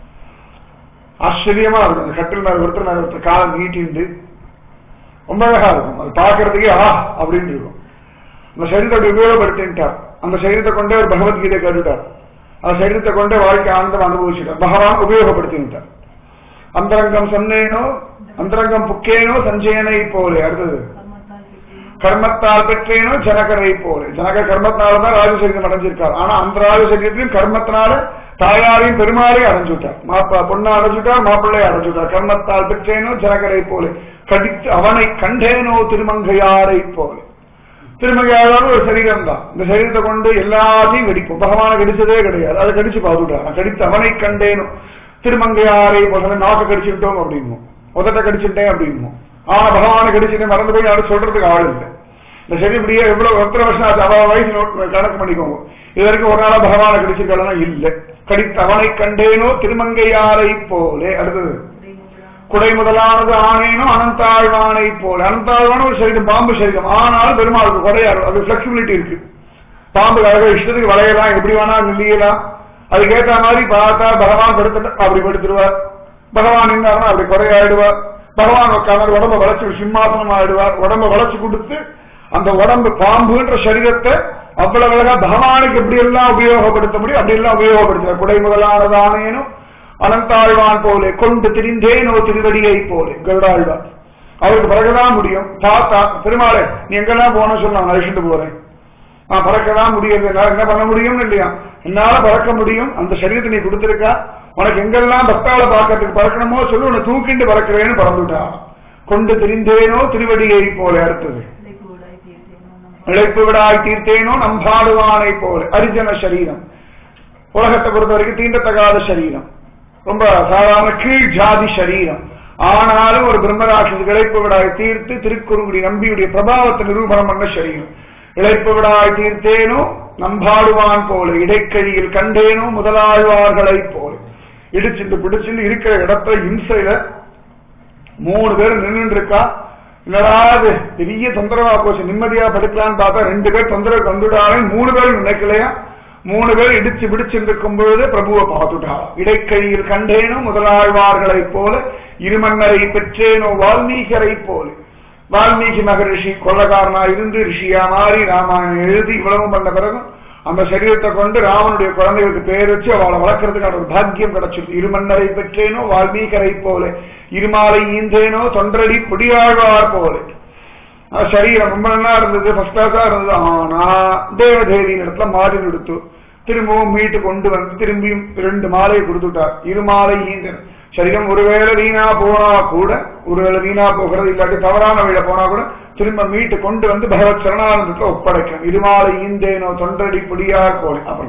ஆச்சரியமா இருக்கும் அந்த கட்டில் மேல ஒருத்தர் மேல ஒருத்தர் காலம் நீட்டிண்டு ரொம்ப அழகா இருக்கும் அது பாக்குறதுக்கே ஆ அப்படின்னு இருக்கும் அந்த சரீரத்தை உபயோகப்படுத்திட்டார் அந்த சரீரத்தை கொண்டே ஒரு பகவத்கீதை கேட்டுட்டார் அந்த சரீரத்தை கொண்டே வாழ்க்கை ஆனந்தம் அனுபவிச்சுட்டார் பகவான் உபயோகப்படுத்திட்டார் அந்தரங்கம் சொன்னேனோ அந்தரங்கம் புக்கேனோ சஞ்சயனை போலே அடுத்தது கர்மத்தால் பெற்றேனோ ஜனகரை போலே ஜனக கர்மத்தால தான் ராஜசரீரம் அடைஞ்சிருக்கார் ஆனா அந்த ராஜசரீரத்திலும் கர்மத்தினால தாயாரையும் பெருமாளையும் அடைஞ்சுட்டார் மாப்பா பொண்ணை அடைஞ்சுட்டார் மாப்பிள்ளையை அடைஞ்சுட்டார் கர்மத்தால் பெற்றேனோ ஜனகரை போலே கடித்து அவனை கண்டேனோ திருமங்கையாரை போலே திருமங்கையாரும் ஒரு சரீரம் தான் இந்த சரீரத்தை கொண்டு எல்லாத்தையும் கடிப்போம் பகவானை கடிச்சதே கிடையாது அதை கடிச்சு பார்த்துட்டார் கடித்து அவனை கண்டேனோ திருமங்கையாரை போல நாக்க கடிச்சுட்டோம் அப்படின்னும் உதட்ட கடிச்சுட்டேன் அப்படின்னும் ஆனா பகவானை கடிச்சுட்டு மறந்து போய் யாரும் சொல்றதுக்கு ஆள் இல்லை இந்த சரி இப்படியே எவ்வளவு எத்தனை வருஷம் ஆச்சு அவ வயசு நோட் கணக்கு பண்ணிக்கோங்க இது வரைக்கும் ஒரு நாளா பகவானை கடிச்சிருக்கலாம் இல்ல கடித்து அவனை கண்டேனோ திருமங்கையாரை போலே அடுத்தது குடை முதலானது ஆனேனோ அனந்தாழ்வானை போல அனந்தாழ்வான ஒரு சரீரம் பாம்பு சரீரம் ஆனால் பெருமாளுக்கு குடையாரு அது பிளெக்சிபிலிட்டி இருக்கு பாம்பு அழகா இஷ்டத்துக்கு வளையலாம் எப்படி வேணா நில்லியலாம் அதுக்கேற்ற மாதிரி பார்த்தா பகவான் படுத்துட்டு அப்படி படுத்துருவார் பகவான் இருந்தாருன்னா அப்படி குறையாயிடுவார் பகவான் உட்காந்து உடம்ப வளைச்சு சிம்மாசனம் ஆயிடுவார் உடம்ப வளைச்சு கொடுத்து அந்த உடம்பு பாம்புன்ற சரீரத்தை அவ்வளவு அழகா பகவானுக்கு எப்படி எல்லாம் உபயோகப்படுத்த முடியும் அப்படி எல்லாம் உபயோகப்படுத்துற குடை முதலானதானேனும் அனந்தாழ்வான் போலே கொண்டு திரிந்தேனோ திருவடியை போலே கருடாழ்வான் அவருக்கு பிறகுதான் முடியும் தாத்தா பெருமாளே நீ எங்கெல்லாம் போன சொல்ல நான் அழைச்சிட்டு போறேன் நான் பறக்கதான் முடியாது என்னால என்ன பண்ண முடியும் இல்லையா என்னால பறக்க முடியும் அந்த சரீரத்தை நீ கொடுத்திருக்கா உனக்கு எங்கெல்லாம் பக்தால பார்க்கறதுக்கு பறக்கணுமோ சொல்லு உன்னை தூக்கிண்டு பறக்கிறேன்னு பறந்துட்டா கொண்டு திரிந்தேனோ திருவடியை போல அடுத்தது இழைப்பு விடாய் தீர்த்தேனோ நம்பாடுவானை போல அரிஜன சரீரம் உலகத்தை பொறுத்த வரைக்கும் தீண்டத்தகாத சரீரம் ரொம்ப சாதாரண கீழ் ஜாதி சரீரம் ஆனாலும் ஒரு பிரம்மராட்சி இழைப்பு விடாய் தீர்த்து திருக்குறுங்குடி நம்பியுடைய பிரபாவத்தை நிரூபணம் பண்ண சரீரம் இழைப்பு விடாய் தீர்த்தேனோ நம்பாடுவான் போல இடைக்கழியில் கண்டேனோ முதலாழ்வார்களை போல இடிச்சுட்டு பிடிச்சுட்டு இருக்கிற இடத்துல இம்சையில மூணு பேர் நின்று இருக்கா என்னடாது பெரிய தொந்தரவா போச்சு நிம்மதியா படுக்கலான்னு பார்த்தா ரெண்டு பேர் தொந்தரவு வந்துட்டாலே மூணு பேர் நினைக்கலையா மூணு பேர் இடிச்சு பிடிச்சு இருக்கும் பொழுது பிரபுவை பார்த்துட்டா இடைக்கையில் கண்டேனோ முதலாழ்வார்களை போல இருமன்னரை பெற்றேனோ வால்மீகரை போல வால்மீகி மகரிஷி கொள்ளக்காரனா இருந்து ரிஷியா மாறி ராமாயணம் எழுதி இவ்வளவும் பண்ண பிறகு அந்த சரீரத்தை கொண்டு ராமனுடைய குழந்தைகளுக்கு பேர் வச்சு அவளை வளர்க்கறதுக்கான ஒரு பாக்கியம் கிடைச்சிருக்கு இருமன்னரை பெற்றேனோ வால்மீகரை போல இருமாலை ஈந்தேனோ தொன்றடி பொடியாழ்வார் போல சரீரம் ரொம்ப நல்லா இருந்தது ஃபர்ஸ்ட் கிளாஸா இருந்தது ஆனா தேவதேவியின் இடத்துல மாறி கொடுத்து திரும்பவும் மீட்டு கொண்டு வந்து திரும்பியும் ரெண்டு மாலையை கொடுத்துட்டார் இரு மாலை ஈந்தன் சரீரம் ஒருவேளை வீணா போனா கூட ஒருவேளை வீணா போகிறது இல்லாட்டி தவறான வழியில போனா கூட திரும்ப மீட்டு கொண்டு வந்து பகவத் சரணானந்தத்தை ஒப்படைக்கணும் இருமாலை ஈந்தேனோ தொண்டடி பொடியார் போல அப்புறம்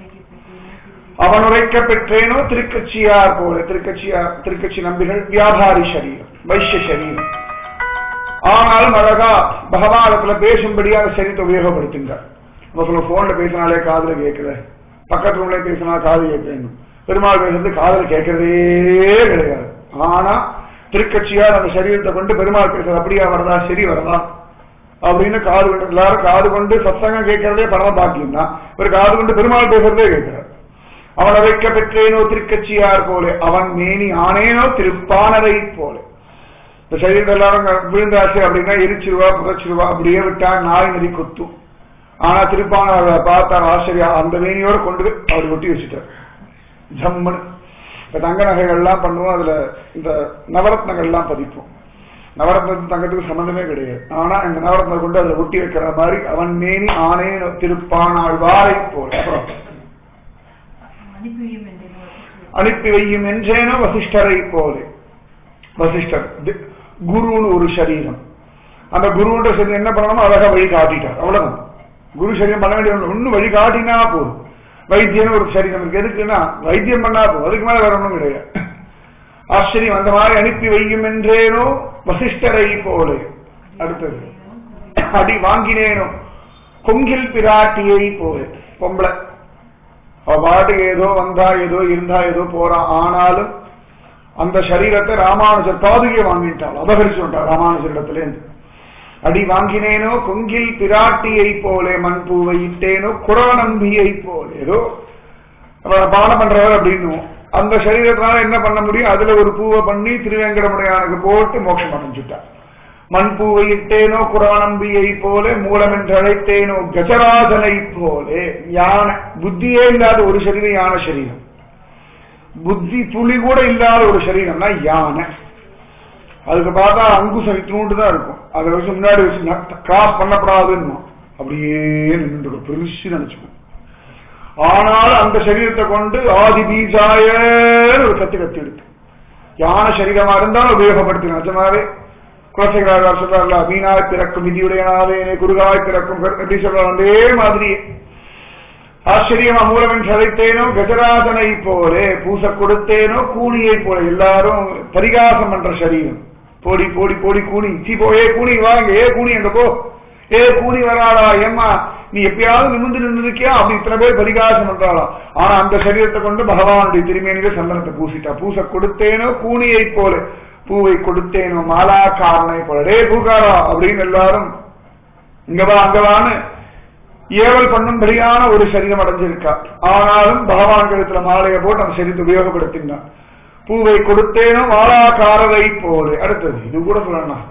அவன் உரைக்க பெற்றேனோ திருக்கட்சியார் போல திருக்கட்சியார் திருக்கட்சி நம்பிகள் வியாபாரி சரீரம் வைஷ்ய சரீரம் ஆனாலும் அழகா பகவானத்துல பேசும்படியாக சரீரத்தை உபயோகப்படுத்துங்க நம்ம சொல்ல போன்ல பேசினாலே காதுல கேட்கல பக்கத்து ரூம்ல பேசினா காது கேட்கணும் பெருமாள் பேசுறது காதுல கேட்கறதே கிடையாது ஆனா திருக்கட்சியார் அந்த சரீரத்தை கொண்டு பெருமாள் பேசுறது அப்படியா வரதா சரி வரதா அப்படின்னு காது கொண்டு எல்லாரும் காது கொண்டு சத்சங்கம் கேட்கறதே பரம பாக்கியம் தான் ஒரு காது கொண்டு பெருமாள் பேசுறதே கேட்கிறார் அவனை வைக்க பெற்றேனோ திருக்கட்சியார் போல அவன் மேனி ஆனேனோ திருப்பானரை போல இந்த சரீரத்தை எல்லாரும் விழுந்தாச்சு அப்படின்னா எரிச்சிருவா புதைச்சிருவா அப்படியே விட்டா நாய் நதி கொத்தும் ஆனா திருப்பான பார்த்தார் ஆச்சரியா அந்த வேணியோட கொண்டு போய் அவர் ஒட்டி வச்சுட்டார் ஜம்முன்னு இப்ப தங்க நகைகள்லாம் பண்ணுவோம் அதுல இந்த நவரத்னங்கள்லாம் பதிப்போம் நவரத்னத்துக்கு தங்கத்துக்கு சம்பந்தமே கிடையாது ஆனா இந்த நவரத்னம் கொண்டு அதுல ஒட்டி வைக்கிற மாதிரி அவன் மேனி ஆனே திருப்பானாழ்வாரை போல அப்புறம் அனுப்பியும் என்று வசிஷ்டர். அனுப்பி வையும் என்றேனோ வசிஷ்டரை போலே வசிஷ்டர் தி- குருன்னு ஒரு சரீரம் அந்த குருன்ற சரீரம் என்ன பண்ணணுமோ அழகா வழி காட்டிட்டார் அவ்வளவுதான் குரு சரீரம் பண்ண வேண்டிய ஒண்ணு வழி காட்டினா போதும் வைத்தியன்னு ஒரு சரீரம் இருக்கு எதுக்குன்னா வைத்தியம் பண்ணா போதும் அதுக்கு மேல வேற ஒண்ணும் கிடையாது ஆச்சரியம் அந்த மாதிரி அனுப்பி வையும் என்றேனோ வசிஷ்டரை போலே அடுத்தது அடி வாங்கினேனோ கொங்கில் பிராட்டியை போலே பொம்பளை அவ பாட்டுக்கு ஏதோ வந்தா ஏதோ இருந்தா ஏதோ போறான் ஆனாலும் அந்த சரீரத்தை ராமானுஜர் பாதுகை வாங்கிட்டாள் அபகரிச்சு விட்டாள் ராமானுஜரிடத்துல இருந்து அடி வாங்கினேனோ கொங்கில் பிராட்டியை போலே மண் பூவை இட்டேனோ குறவநம்பியை போலே ஏதோ அவ பானம் பண்றவர் அப்படின்னு அந்த சரீரத்தினால என்ன பண்ண முடியும் அதுல ஒரு பூவை பண்ணி திருவேங்கடமுடையானுக்கு போட்டு மோட்சம் அடைஞ்சுட்டார் மண் பூவை இட்டேனோ குறவநம்பியை போல மூலம் என்று அழைத்தேனோ கஜராஜனை போலே யானை புத்தியே இல்லாத ஒரு சரீரம் யானை சரீரம் புத்தி துளி கூட இல்லாத ஒரு சரீரம்னா யானை அதுக்கு பார்த்தா அங்குசம் இத்தினூண்டு தான் இருக்கும் அதை வச்சு முன்னாடி வச்சு கிராஸ் பண்ணப்படாதுன்னு அப்படியே நின்று பெருசு நினைச்சுக்கோ ஆனாலும் அந்த சரீரத்தை கொண்டு ஆதி பீஜாய ஒரு கத்து கத்தி எடுத்து யானை சரீரமா இருந்தாலும் உபயோகப்படுத்தின நிஜமாவே குலசேகராஜார் சொல்றாருல மீனாய் பிறக்கும் விதியுடையனாவேனே குருகாய் பிறக்கும் கரு- எப்படி சொல்றாரு அதே மாதிரி ஆச்சரியமா மூலவன் சதைத்தேனோ கஜராஜனை போலே பூச கொடுத்தேனோ கூனியை போல எல்லாரும் பரிகாசம் பண்ற சரீரம் போடி போடி போடி கூனி சி போ ஏ கூனி வாங்க ஏ கூனி அங்க போ ஏ கூனி வராடா ஏம்மா நீ எப்பயாவது நிமிந்து நின்று இருக்கியா அப்படி இத்தனை பேர் பரிகாசம் பண்றாளா ஆனா அந்த சரீரத்தை கொண்டு பகவானுடைய திருமேனியில சந்தனத்தை பூசிட்டா பூச கொடுத்தேனோ கூனியை போல பூவை கொடுத்தேனோ மாலாக்காரனை போல டே பூகாரா அப்படின்னு எல்லாரும் இங்க வா அங்க வான்னு ஏவல் பண்ணும்படியான ஒரு சரீரம் அடைஞ்சிருக்கா ஆனாலும் பகவான் கழுத்துல மாலையை போட்டு அந்த சரீரத்தை உபயோகப்படுத்தினான் பூவை கொடுத்தேனோ மாலாக்காரரை போல அடுத்தது இது கூட சொல்லணும்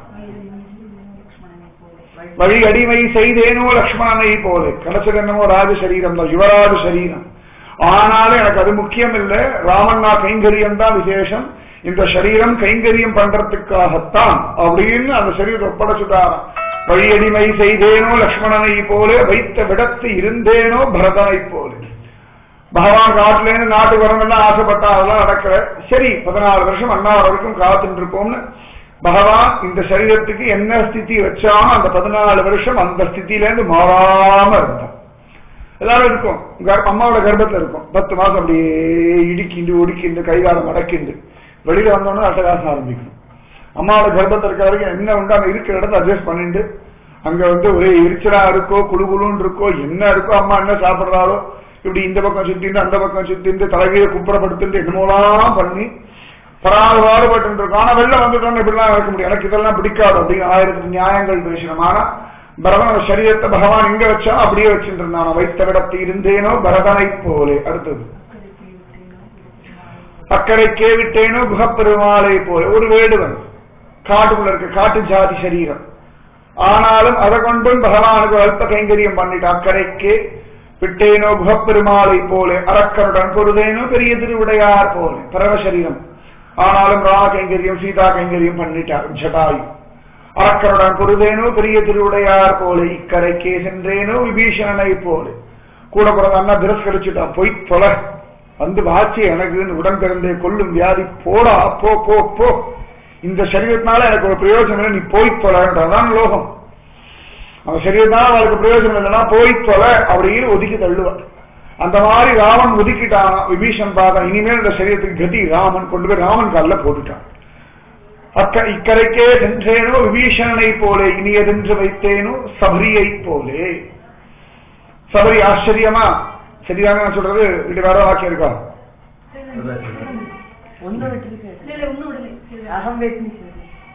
லக்ஷ்மணனை போல. வழி அடிமை செய்தேனோ லக்ஷ்மணனை போல கடைசியில் என்னமோ ராஜ சரீரம் தான் யுவராஜ சரீரம் ஆனாலும் எனக்கு அது முக்கியம் இல்ல ராமண்ணா கைங்கரியம் தான் விசேஷம் இந்த சரீரம் கைங்கரியம் பண்றதுக்காகத்தான் அப்படின்னு அந்த சரீரத்தை ஒப்படைச்சுட்டாராம் வழியடிமை செய்தேனோ லக்ஷ்மணனை போல வைத்த விடத்து இருந்தேனோ பரதனை போல பகவான் காட்டுல இருந்து நாட்டுக்கு வரணும்லாம் ஆசைப்பட்டா அதெல்லாம் நடக்கல சரி பதினாலு வருஷம் அண்ணா வரைக்கும் காத்துட்டு இருப்போம்னு பகவான் இந்த சரீரத்துக்கு என்ன ஸ்திதி வச்சாலும் அந்த பதினாலு வருஷம் அந்த ஸ்திதியில இருந்து மாறாம இருந்தான் எல்லாரும் இருக்கும் கர்- அம்மாவோட கர்ப்பத்துல இருக்கும் பத்து மாசம் அப்படியே இடிக்கிண்டு ஒடிக்கிண்டு கைகாலம் மடக்கிண்டு வெளியில வந்தோடனே அட்டகாசம் ஆரம்பிக்கும் அம்மாவோட கர்ப்பத்துல இருக்க வரைக்கும் என்ன உண்டு அங்க இருக்கிற இடத்த அட்ஜஸ்ட் பண்ணிட்டு அங்க வந்து ஒரே எரிச்சலா இருக்கோ குழு குழுன்னு இருக்கோ என்ன இருக்கோ அம்மா என்ன சாப்பிடுறாளோ இப்படி இந்த பக்கம் சுத்திட்டு அந்த பக்கம் சுத்திட்டு தலைகீழ குப்புறப்படுத்திட்டு என்னமோலாம் பண்ணி பராத பாடுபட்டு இருக்கோம் ஆனா வெளில வந்துட்டோம்னு இப்படிலாம் இருக்க முடியும் எனக்கு இதெல்லாம் பிடிக்காது அப்படின்னு ஆயிரத்தி நியாயங்கள் பேசணும் ஆனா பரதன சரீரத்தை பகவான் எங்க வச்சா அப்படியே வச்சுட்டு இருந்தான் வைத்த விடத்து இருந்தேனோ பரதனை போலே அடுத்தது அக்கறை அக்கறைக்கே விட்டேனோ விட்டேனோ குகப்பெருமாளை போல ஒரு வேடுவன் காட்டுக்குள்ள இருக்க காட்டு ஜாதி சரீரம் ஆனாலும் அதை கொண்டும் பகவானுக்கு அல்ப கைங்கரியம் பண்ணிட்டு அக்கறைக்கே விட்டேனோ குகப்பெருமாளை போல அரக்கனுடன் பொருதேனோ பெரிய திருவுடையார் போல பரவ சரீரம் ஆனாலும் ராம கைங்கரியம் சீதா கைங்கரியம் பண்ணிட்டார் ஜடாயு அரக்கனுடன் பொருதேனோ பெரிய திருவுடையார் போல இக்கரைக்கே சென்றேனோ விபீஷணனை போல கூட பிறந்த அண்ணா திரஸ்கரிச்சுட்டான் பொய் தொலை வந்து வாச்சி எனக்கு உடன் பிறந்தே கொல்லும் வியாதி போடா போ போ போ இந்த சரீரத்தினால எனக்கு ஒரு பிரயோஜனம் இல்லை நீ போய் தொலைன்றதான் லோகம் அவன் சரீரத்தினால அவளுக்கு பிரயோஜனம் இல்லைன்னா போய் தொலை அப்படின்னு ஒதுக்கி தள்ளுவான் அந்த மாதிரி ராமன் ஒதுக்கிட்டான் விபீஷன் பார்த்தா இனிமேல் இந்த சரீரத்துக்கு கதி ராமன் கொண்டு போய் ராமன் காலில் போட்டுட்டான் அக்க இக்கரைக்கே சென்றேனோ விபீஷணனை போலே இனியதென்று வைத்தேனோ சபரியை போலே சபரி ஆச்சரியமா சரிதானே நான் சொல்றது இது வேற வாக்கியம் இருக்கா ஒன்னு விட்டுருக்கு இல்ல இல்ல ஒண்ணும் விடலை சரி. அகம் வேட்னி சரி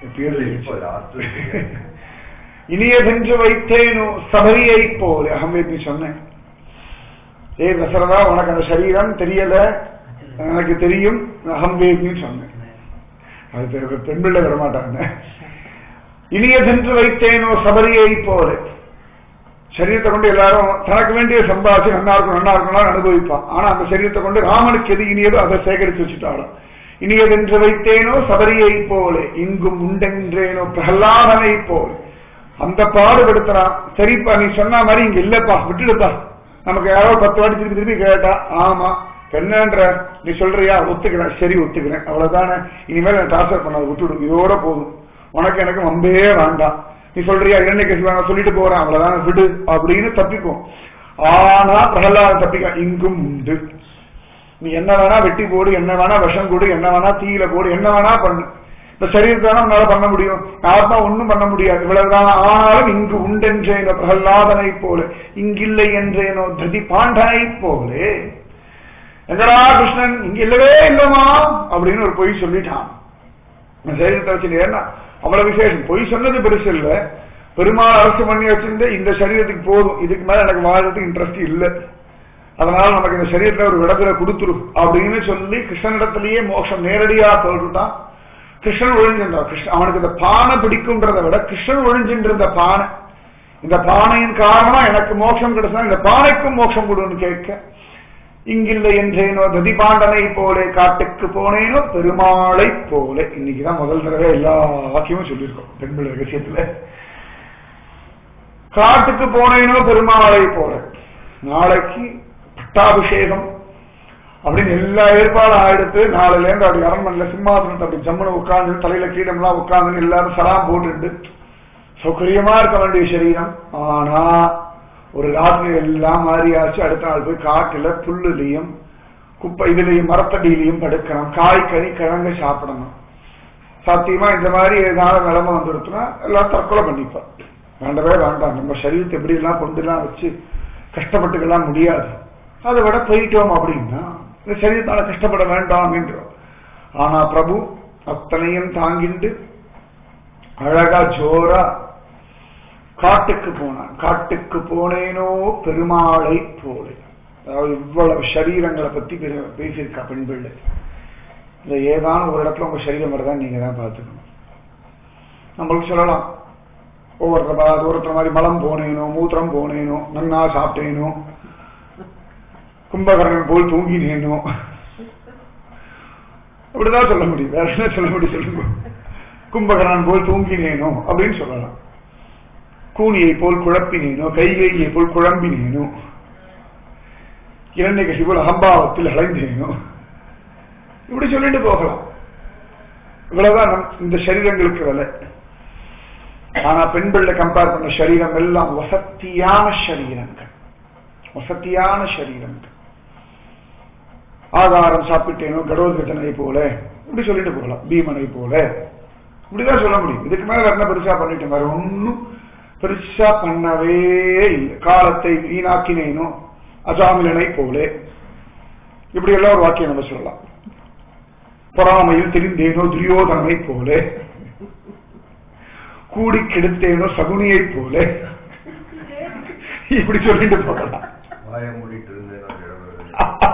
இனியதென்று வைத்தேனோ சபரியை போலே அகம்பேத்தி சொன்னேன் ஏ தசரதா உனக்கு அந்த சரீரம் தெரியல எனக்கு தெரியும் அகம்பேத்தின்னு சொன்னேன் அது தெ- பெண் பிள்ளை வரமாட்டாங்க இனியதென்று வைத்தேனோ சபரியை போலே சரீரத்தை கொண்டு எல்லாரும் தனக்கு வேண்டிய சம்பாதிச்சு நன்னா இருக்கும் நன்னா இருக்கணும் அனுபவிப்பான் ஆனா அந்த சரீரத்தை கொண்டு ராமனுக்கு எது இனியதோ அதை சேகரித்து வச்சுட்டாலும் இனியதென்று வைத்தேனோ சபரியை போல இங்கும் உண்டென்றேனோ பிரகலாதனை போல் அந்த பாடுபடுத்துறான் சரிப்பா நீ சொன்ன மாதிரி இங்க இல்லப்பா விட்டுடுப்பா நமக்கு யாரோ பத்து வாட்டி திருப்பி திருப்பி கேட்டா ஆமா இப்ப என்னன்ற நீ சொல்றியா ஒத்துக்கிறேன் சரி ஒத்துக்கிறேன் அவ்வளவுதானே இனிமேல் நான் டார்ச்சர் பண்ணாத விட்டுடு இதோட போதும் உனக்கு எனக்கு வம்பே வேண்டாம் நீ சொல்றியா இரண்டை கசி வேணாம் சொல்லிட்டு போறேன் அவ்வளவுதான் விடு அப்படின்னு தப்பிக்கும் ஆனா பிரகலாத தப்பிக்க இங்கும் உண்டு நீ என்ன வேணா வெட்டி போடு என்ன வேணா விஷம் கொடு என்ன வேணா தீயில போடு என்ன வேணா பண்ணு இந்த சரீரத்தான உன்னால பண்ண முடியும் ஆத்மா ஒண்ணும் பண்ண முடியாது இவ்வளவுதான் ஆனாலும் இங்கு உண்டென்றேனோ பிரகலாதனை போல இங்கில்லை என்றேனோ ததி பாண்டனை போலே எங்கடா கிருஷ்ணன் இங்க இல்லவே இல்லமா அப்படின்னு ஒரு பொய் சொல்லிட்டான் இந்த சரீரத்தை வச்சு ஏன்னா அவ்வளவு விசேஷம் பொய் சொன்னது பெருசு இல்ல பெருமாள் அரசு பண்ணி வச்சிருந்து இந்த சரீரத்துக்கு போதும் இதுக்கு மேல எனக்கு வாழ்றதுக்கு இன்ட்ரெஸ்ட் இல்லை அதனால நமக்கு இந்த சரீரத்துல ஒரு இடத்துல கொடுத்துரு அப்படின்னு சொல்லி கிருஷ்ணனிடத்திலேயே மோட்சம் நேரடியா தோற்றுட்டான் கிருஷ்ணன் ஒழிஞ்சின்றான் கிருஷ்ணன் அவனுக்கு இந்த பானை பிடிக்கும்ன்றதை விட கிருஷ்ணன் ஒழிஞ்சின்ற பானை இந்த பானையின் காரணமா எனக்கு மோட்சம் கிடைச்சா இந்த பானைக்கும் மோட்சம் கொடுன்னு கேட்க இங்கில்லை என்றேனோ ததிபாண்டனை போலே காட்டுக்கு போனேனோ பெருமாளை போல இன்னைக்குதான் முதல் தடவை எல்லா வாக்கியமும் சொல்லியிருக்கோம் பெண்கள் ரகசியத்துல காட்டுக்கு போனேனோ பெருமாளை போல நாளைக்கு பட்டாபிஷேகம் அப்படின்னு எல்லா ஏற்பாடும் ஆயிடுத்து நாளையில இருந்து அப்படி அரண்மனையில சிம்மாசனத்தை அப்படி ஜம்முன்னு உட்கார்ந்து தலையில கீழம்லாம் உட்கார்ந்து எல்லாரும் சலாம் போட்டுட்டு சௌகரியமா இருக்க வேண்டிய சரீரம் ஆனா ஒரு ராத்திரி எல்லாம் மாறியாச்சு அடுத்த நாள் போய் காட்டுல புல்லுலையும் குப்பை இதுலயும் மரத்தடியிலையும் படுக்கணும் காய் கறி கிழங்கு சாப்பிடணும் சத்தியமா இந்த மாதிரி ஏதாவது நிலைமை வந்துடுச்சுன்னா எல்லாம் தற்கொலை பண்ணிப்பான் வேண்டவே வேண்டாம் நம்ம சரீரத்தை எப்படி எல்லாம் கொண்டு எல்லாம் வச்சு கஷ்டப்பட்டுக்கலாம் முடியாது அதை விட போயிட்டோம் அப்படின்னா இந்த சரீரத்தால கஷ்டப்பட வேண்டாம் என்றோம் ஆனா பிரபு அத்தனையும் தாங்கிண்டு அழகா ஜோரா காட்டுக்கு போனான் காட்டுக்கு போனேனோ பெருமாளை போல அதாவது இவ்வளவு சரீரங்களை பத்தி பே- பேசியிருக்கா பெண் பிள்ளை இந்த ஏதான ஒரு இடத்துல உங்க சரீரம் வருதான் நீங்க தான் பார்த்துக்கணும் நம்மளுக்கு சொல்லலாம் ஒவ்வொருத்தர பா- ஒருத்தர் மாதிரி மலம் போனேனோ மூத்திரம் போனேனோ நன்னா சாப்பிட்டேனோ கும்பகர்ணன் போல் தூங்கினேனோ அப்படிதான் சொல்ல முடியும் வேற என்ன சொல்ல முடியும் சொல்லுங்க கும்பகர்ணன் போல் தூங்கினேனோ அப்படின்னு சொல்லலாம் கூனியை போல் குழப்பினேனோ கைகையை போல் குழம்பினேனோ இரண்டை கசி போல் அகம்பாவத்தில் அலைந்தேனோ இப்படி சொல்லிட்டு போகலாம் இவ்வளவுதான் நம் இந்த சரீரங்களுக்கு விலை ஆனா பெண் பிள்ளை கம்பேர் பண்ண சரீரம் எல்லாம் வசத்தியான சரீரங்கள் வசத்தியான சரீரங்கள் ஆகாரம் சாப்பிட்டேனோ கடோத்கத்தனை போல இப்படி சொல்லிட்டு போகலாம் பீமனை போல இப்படிதான் சொல்ல முடியும் இதுக்கு மேல வேற என்ன பெருசா பண்ணிட்டேன் வேற ஒன்னும் பெருசா பண்ணவே இல்லை காலத்தை வீணாக்கினேனோ அஜாமிலனை போல இப்படி எல்லாம் ஒரு வாக்கியம் நம்ம சொல்லலாம் பொறாமையில் தெரிந்தேனோ துரியோதனை போல கூடி கெடுத்தேனோ சகுனியை போல இப்படி சொல்லிட்டு போகலாம் வாயை மூடிட்டு இருந்தேன் நான் கிழமை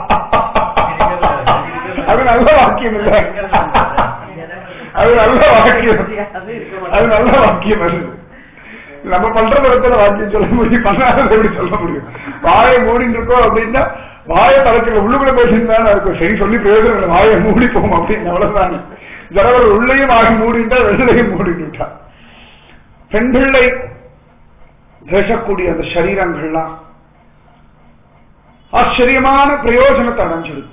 அது நல்ல வாக்கியம் இல்ல அது நல்ல வாக்கியம் அது நல்ல வாக்கியம் அது நம்ம பண்ற விதத்துல வாக்கியம் சொல்ல முடியும் பண்ணாததை எப்படி சொல்ல முடியும் வாயை மூடிட்டு இருக்கோம் அப்படின்னா வாயை தளத்துல உள்ளுக்குள்ள பேசிட்டு தானே இருக்கும் சரி சொல்லி பிரயோஜனம் இல்லை வாயை மூடி போகும் அப்படின்னு அவ்வளவுதானே ஜனவர் உள்ளேயும் வாகி மூடிட்டா வெளிலையும் மூடிட்டு விட்டா பெண் பிள்ளை பேசக்கூடிய அந்த சரீரங்கள்லாம் ஆச்சரியமான பிரயோஜனத்தை அடைஞ்சிடுத்து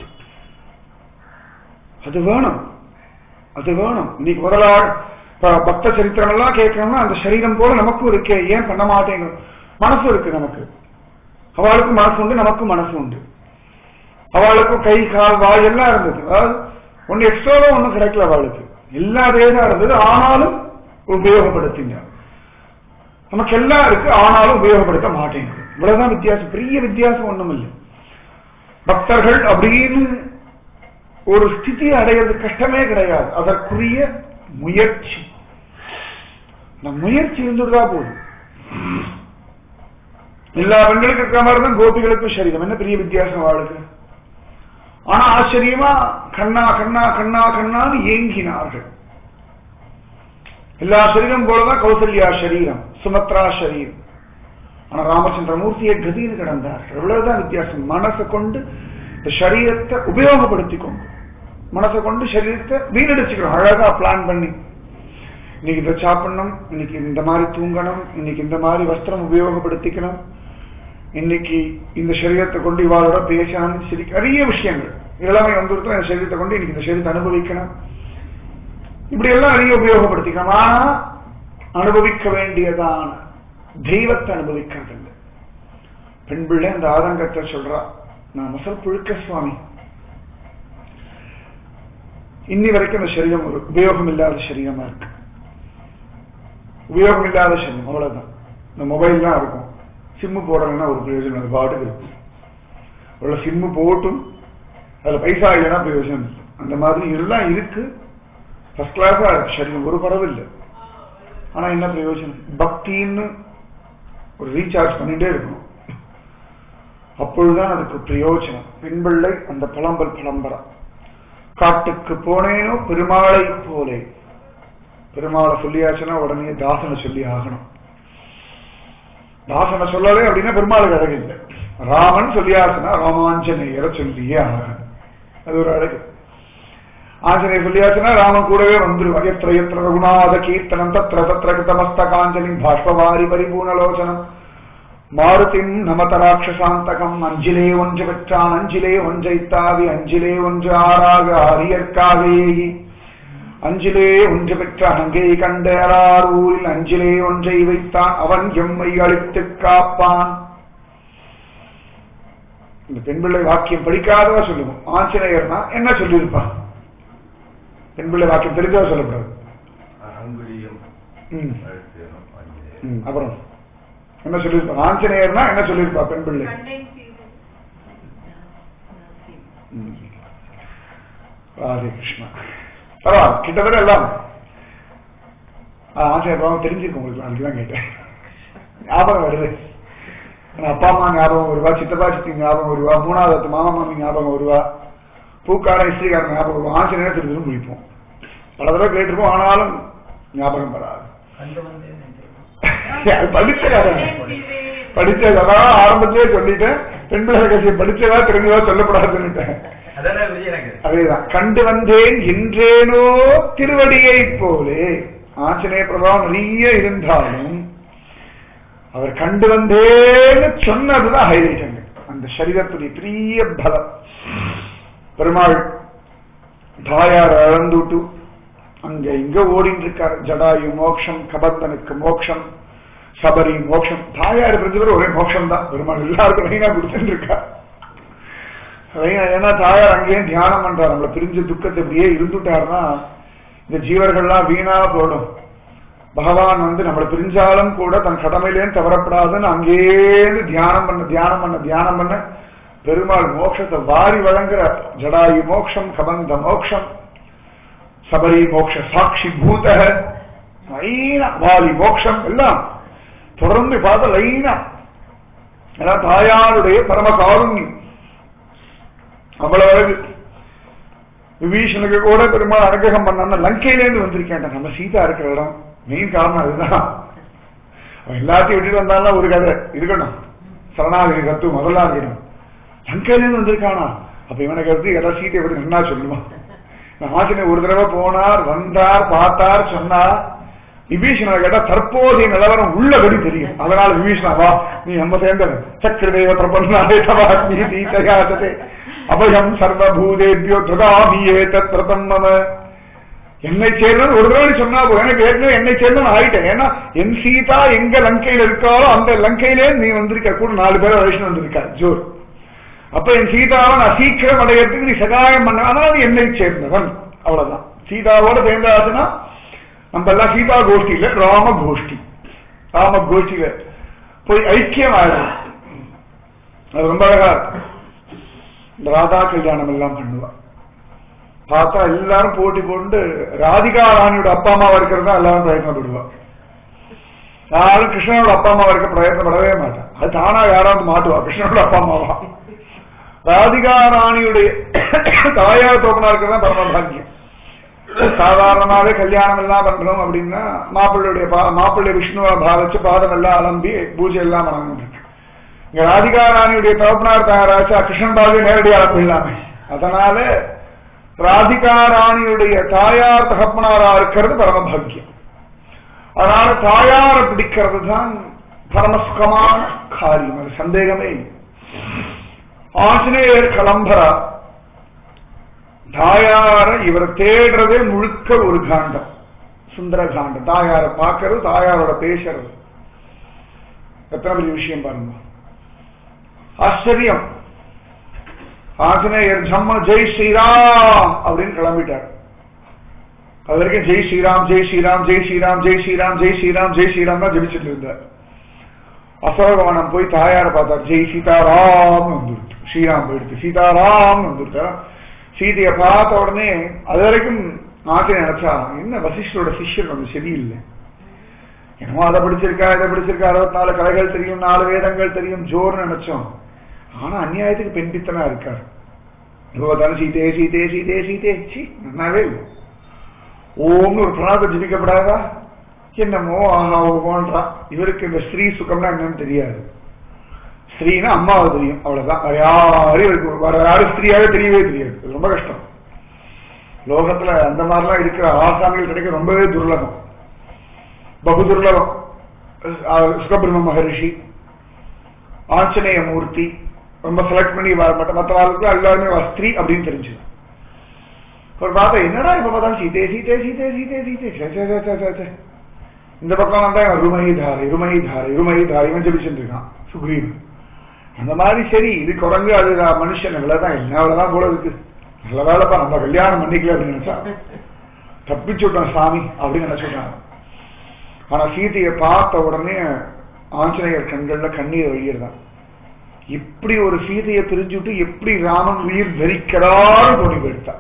அது வேணும் அது வேணும் இன்னைக்கு முதலாள் ப- பக்த சரித்திரம் எல்லாம் கேட்கணும்னா அந்த சரீரம் போல நமக்கும் இருக்கே ஏன் பண்ண மாட்டேங்க மனசு இருக்கு நமக்கு அவளுக்கும் மனசு உண்டு நமக்கும் மனசு உண்டு அவளுக்கும் கை கால் வாய் எல்லாம் இருந்தது அதாவது ஒன்னு எக்ஸ்ட்ராவா ஒண்ணும் கிடைக்கல அவளுக்கு எல்லாம் அதே தான் இருந்தது ஆனாலும் உபயோகப்படுத்திங்க நமக்கு எல்லாம் இருக்கு ஆனாலும் உபயோகப்படுத்த மாட்டேங்குது இவ்வளவுதான் வித்தியாசம் பெரிய வித்தியாசம் ஒண்ணும் இல்லை பக்தர்கள் அப்படின்னு ஒரு ஸ்திதி அடையிறது கஷ்டமே கிடையாது அதற்குரிய முயற்சி இந்த முயற்சி இருந்துட்டா போதும் எல்லா பெண்களுக்கு இருக்கிற மாதிரி தான் கோபிகளுக்கும் சரீரம் என்ன பெரிய வித்தியாசம் அவளுக்கு ஆனா ஆச்சரியமா கண்ணா கண்ணா கண்ணா கண்ணான்னு ஏங்கினார்கள் எல்லா சரீரம் போலதான் கௌசல்யா சரீரம் சுமத்ரா சரீரம் ஆனா ராமச்சந்திரமூர்த்தியை கதின்னு கிடந்தார்கள் எவ்வளவுதான் வித்தியாசம் மனசை கொண்டு இந்த சரீரத்தை உபயோகப்படுத்திக்கோங்க மனசை கொண்டு சரீரத்தை வீணடிச்சுக்கணும் அழகா பிளான் பண்ணி இன்னைக்கு இதை சாப்பிடணும் இன்னைக்கு இந்த மாதிரி தூங்கணும் இன்னைக்கு இந்த மாதிரி வஸ்திரம் உபயோகப்படுத்திக்கணும் இன்னைக்கு இந்த சரீரத்தை கொண்டு இவாளோட பேசணும் சரி நிறைய விஷயங்கள் இளமை வந்துருத்தோம் இந்த சரீரத்தை கொண்டு இன்னைக்கு இந்த சரீரத்தை அனுபவிக்கணும் இப்படி எல்லாம் நிறைய உபயோகப்படுத்திக்கலாம் ஆனா அனுபவிக்க வேண்டியதான தெய்வத்தை அனுபவிக்கிறது இல்லை பெண் பிள்ளை அந்த ஆதங்கத்தை சொல்றா நான் மசல் புழுக்க சுவாமி இன்னி வரைக்கும் இந்த சரீரம் ஒரு உபயோகம் இல்லாத சரீரமா இருக்கு உபயோகம் இல்லாத சரீரம் அவ்வளவுதான் இந்த மொபைல் தான் இருக்கும் சிம்மு போடணும்னா ஒரு பிரயோஜனம் அது பாட்டுக்கு இருக்கும் உள்ள சிம்மு போட்டும் அதுல பைசா இல்லைன்னா பிரயோஜனம் இல்லை அந்த மாதிரி எல்லாம் இருக்கு ஃபர்ஸ்ட் கிளாஸா இருக்கு சரீரம் ஒரு பரவு இல்லை ஆனா என்ன பிரயோஜனம் பக்தின்னு ஒரு ரீசார்ஜ் பண்ணிட்டே இருக்கணும் அப்பொழுதுதான் அதுக்கு பிரயோஜனம் பெண்பிள்ளை அந்த புலம்பல் புலம்பரா காட்டுக்கு போனேனோ பெருமாளை போலே பெருமாளை சொல்லியாச்சுன்னா உடனே தாசனை சொல்லி ஆகணும் தாசனை சொல்லலே அப்படின்னா பெருமாளுக்கு அழகு இல்லை ராமன் சொல்லியாச்சுன்னா ராமாஞ்சநேயரை சொல்லியே ஆகணும் அது ஒரு அழகு ஆஞ்சநேயர் சொல்லியாச்சுன்னா ராமன் கூடவே வந்துருவா எத்திர எத்திர ரகுநாத கீர்த்தனம் தத்திர தத்திர கிருதமஸ்த காஞ்சலி பாஷ்பவாரி பரிபூர்ணலோச்சனம் மாருதிம் நமத ராட்சசாந்தகம் அஞ்சிலே ஒன்று பெற்றான் அஞ்சிலே ஒன்றை தாவி அஞ்சிலே ஒன்று ஆறாக அரியற்காவேகி அஞ்சிலே ஒன்று பெற்ற அங்கை கண்டேரார் ஊரில் அஞ்சிலே ஒன்றை வைத்தான் அவன் எம்மை அழித்து காப்பான் இந்த பெண் பிள்ளை வாக்கியம் படிக்காதவா சொல்லுவோம் ஆஞ்சநேயர்னா என்ன சொல்லியிருப்பான் பெண் பிள்ளை வாக்கியம் தெரிஞ்சவா சொல்லக்கூடாது அங்குலியம் ம். அழுத்தேனும் ஆஞ்சநேயர். ம், அப்புறம் என்ன சொல்லியிருப்பான் ஆஞ்சநேயர்னா என்ன சொல்லியிருப்பா பெண் பிள்ளை ம். ராதே கிருஷ்ணா பரவாயில்ல கிட்டத்தட்ட எல்லாம் ஆ, ஆஞ்சநேயர் பாவம் தெரிஞ்சிருக்கும் உங்களுக்கு அதுக்கு தான் கேட்டேன் ஞாபகம் வருது ஆனா அப்பா அம்மா ஞாபகம் வருவா சித்தப்பா சித்தி ஞாபகம் வருவா மூணாவது மாமா மாமி ஞாபகம் வருவா பூக்காரன் இஸ்ரீகாரன் ஞாபகம் வருவா ஆஞ்சநேயர் திருப்பி முடிப்போம் பல தடவை கேட்டிருப்போம் ஆனாலும் ஞாபகம் வராது அது படிச்ச கதை படிச்ச கதை ஆரம்பத்திலே சொல்லிட்டேன் பெண் பிள்ளை கட்சி படிச்சதா தெரிஞ்சதா சொல்லப்படாதுன்னுட்டேன் அதானே விஜய் எனக்கு அதேதான் கண்டு வந்தேன் என்றேனோ திருவடியை போலே ஆஞ்சநேய பிரபாவம் நிறைய இருந்தாலும் அவர் கண்டு வந்தேன்னு சொன்னதுதான் ஹைலைட் அங்க அந்த சரீரத்துடைய பெரிய பலம் பெருமாள் தாயார் அளந்துட்டு அங்க இங்க ஓடிட்டு இருக்காரு ஜடாயு மோக்ஷம் கபந்தனுக்கு மோக்ஷம் சபரி மோக்ஷம் தாயார் பிரிஞ்சவர் ஒரே மோக்ஷம் தான் பெருமாள் எல்லாருக்கும் மெயினா கொடுத்துட்டு இருக்கா மெயினா ஏன்னா தாயார் அங்கேயே தியானம் பண்றாரு நம்மள பிரிஞ்ச துக்கத்தை இப்படியே இருந்துட்டாருன்னா இந்த ஜீவர்கள்லாம் வீணா போடும் பகவான் வந்து நம்மளை பிரிஞ்சாலும் கூட தன் கடமையிலேயும் தவறப்படாதுன்னு அங்கேயிருந்து தியானம் பண்ண தியானம் பண்ண தியானம் பண்ண பெருமாள் மோட்சத்தை வாரி வழங்குற ஜடாயு மோக்ஷம் கபந்த மோக்ஷம் சபரி மோக்ஷ சாட்சி பூத லைனா வாலி மோக்ஷம் எல்லாம் தொடர்ந்து பார்த்த லைனா அதான் தாயாருடைய பரம காருண்யம் அவ்வளவு அழகு விபீஷனுக்கு கூட பெருமாள் அனுகிரகம் பண்ணாம லங்கையிலேருந்து வந்திருக்கேன் நம்ம சீதா இருக்கிற இடம் மெயின் காரணம் அதுதான் அவன் எல்லாத்தையும் விட்டுட்டு வந்தாலும் ஒரு கதை இருக்கணும் சரணாகதி கத்து முதல்ல இருக்கணும் லங்கையிலேருந்து வந்திருக்கானா அப்ப இவனை கருத்து எல்லாம் சீத்தை பத்தி என்ன சொல்லுவான் நான் ஆசிரியர் ஒரு தடவை போனார் வந்தார் பார்த்தார் சொன்னார் விபீஷணனை கேட்டா தற்போதைய நிலவரம் உள்ளபடி தெரியும் அதனால விபீஷணா வா நீ நம்ம சேர்ந்தவன் சக்கரதேவ பிரபன்னாலே தவாத்மி சீதையாசதே அபயம் சர்வபூதேபியோ துகாமியே தத் பிரதம் மம என்னை சேர்ந்தது ஒரு தடவை சொன்னா போதும். எனக்கு ஏற்கனவே என்னை சேர்ந்தவன் ஆயிட்டேன் ஏன்னா என் சீதா எங்க லங்கையில இருக்காளோ அந்த லங்கையிலே நீ வந்திருக்க கூட நாலு பேரை வயசு வந்திருக்கா ஜோர் அப்ப என் சீதாவை நான் சீக்கிரம் அடையறதுக்கு நீ சகாயம் பண்ண ஆனால் நீ என்னை சேர்ந்தவன் அவ்வளவுதான் சீதாவோட சேர்ந்தாச்சுன்னா நம்ம எல்லாம் சீதா கோஷ்டி இல்ல ராம கோஷ்டி ராம கோஷ்டியில போய் ஐக்கியம் ஆயிடும் அது ரொம்ப அழகா இருக்கும் இந்த ராதா கல்யாணம் எல்லாம் பண்ணுவா பார்த்தா எல்லாரும் போட்டி போட்டு ராதிகா ராணியோட அப்பா அம்மாவா இருக்கிறது தான் எல்லாரும் பிரயத்னப்படுவா யாரும் கிருஷ்ணனோட அப்பா அம்மாவா இருக்க பிரயத்னப்படவே மாட்டான் அது தானா யாராவது மாட்டுவா கிருஷ்ணனோட அப்பா அம்மாவா ராதிகா ராணியுடைய தாயார் தோப்பனா இருக்கிறது தான் பரம பாக்கியம் சாதாரணமாவே கல்யாணம் எல்லாம் பண்றோம் அப்படின்னா மாப்பிள்ளையுடைய பா- மாப்பிள்ளை விஷ்ணுவை பாவிச்சு பாதம் எல்லாம் அலம்பி பூஜை எல்லாம் பண்ணணும் இங்க ராதிகா ராணியுடைய தகப்பனார் தயாராச்சா கிருஷ்ணன் பாபு நேரடியாக போயிடலாமே அதனால ராதிகா ராணியுடைய தாயார் தகப்பனாரா இருக்கிறது பரமபாக்கியம் அதனால தாயாரை பிடிக்கிறது தான் பரமசுகமான காரியம் அது சந்தேகமே இல்லை ஆஞ்சநேயர் கிளம்புறா தாயார இவர் தேடுறதே முழுக்க ஒரு காண்டம் சுந்தர காண்டம் தாயார பார்க்கறது தாயாரோட பேசுறது எத்தனை பெரிய விஷயம் பாருங்க ஆச்சரியம் ஆஞ்சநேயர் ஜம்ம ஜெய் ஸ்ரீராம் அப்படின்னு கிளம்பிட்டார் அது வரைக்கும் ஜெய் ஸ்ரீராம் ஜெய் ஸ்ரீராம் ஜெய் ஸ்ரீராம் ஜெய் ஸ்ரீராம் ஜெய் ஸ்ரீராம் ஜெய் ஸ்ரீராம் தான் ஜெபிச்சுட்டு இருந்தார் அசோகவனம் போய் தாயார பார்த்தார் ஜெய் சீதாராம் வந்துருச்சு ஸ்ரீராம் போயிடுச்சு சீதாராம் வந்துருச்சா சீதையை பார்த்த உடனே அது வரைக்கும் நாட்டை நினைச்சா என்ன வசிஷ்டரோட சிஷ்யர் வந்து சரியில்லை என்னமோ அதை படிச்சிருக்கா இதை படிச்சிருக்கா அறுபத்தி நாலு கலைகள் தெரியும் நாலு வேதங்கள் தெரியும் ஜோர்னு நினைச்சோம் ஆனா அநியாயத்துக்கு பெண் பித்தனா இருக்கார் பார்த்தாலும் சீதே சீதே சீதே சீதே சி நன்னாவே இல்லை ஓம்னு ஒரு பிராணத்தை ஜிபிக்கப்படாதா என்னமோ ஆஹா ஓகோன்றா இவருக்கு இந்த ஸ்ரீ சுகம்னா என்னன்னு தெரியாது ஸ்ரீனா அம்மாவை தெரியும் அவ்வளவுதான் வேற யாரும் இவருக்கு வேற யாரும் ஸ்திரீயாவே தெரியவே தெரியாது இது ரொம்ப கஷ்டம் லோகத்துல அந்த மாதிரிலாம் இருக்கிற ஆசாமிகள் கிடைக்க ரொம்பவே துர்லபம் பகு துர்லபம் அஹ் சுகபிரம்ம மகரிஷி ஆஞ்சநேய மூர்த்தி ரொம்ப செலக்ட் பண்ணி மற்ற மற்ற ஆளுக்கு எல்லாருமே வா ஸ்திரீ அப்படின்னு தெரிஞ்சது ஒரு பார்த்தா என்னடா இப்ப பார்த்தாலும் சீதே சீதே சீதே சீதே சீதே சே, சே, சே, சே, சே, சே. இந்த பக்கம் வந்தா இவன் ருமகி தாரை ருமகி தாரை ருமகி தாரை இவன் ஜபிச்சுட்டு இருக்கான் சுக்ரீவன் அந்த மாதிரி சரி இது குரங்கு அது நான் மனுஷன் இவ்வளவுதான் என்ன அவ்வளவுதான் போல இருக்கு நல்ல வேலைப்பா நம்ம கல்யாணம் பண்ணிக்கல அப்படின்னு நினைச்சா தப்பிச்சு விட்டோம் சாமி அப்படின்னு நினைச்சுட்டாங்க ஆனா சீதையை பார்த்த உடனே ஆஞ்சநேயர் கண்கள்ல கண்ணீர் வழியிறான் இப்படி ஒரு சீதையை பிரிஞ்சுட்டு எப்படி ராமன் உயிர் தரிக்கிறாரு தோணி போயிட்டான்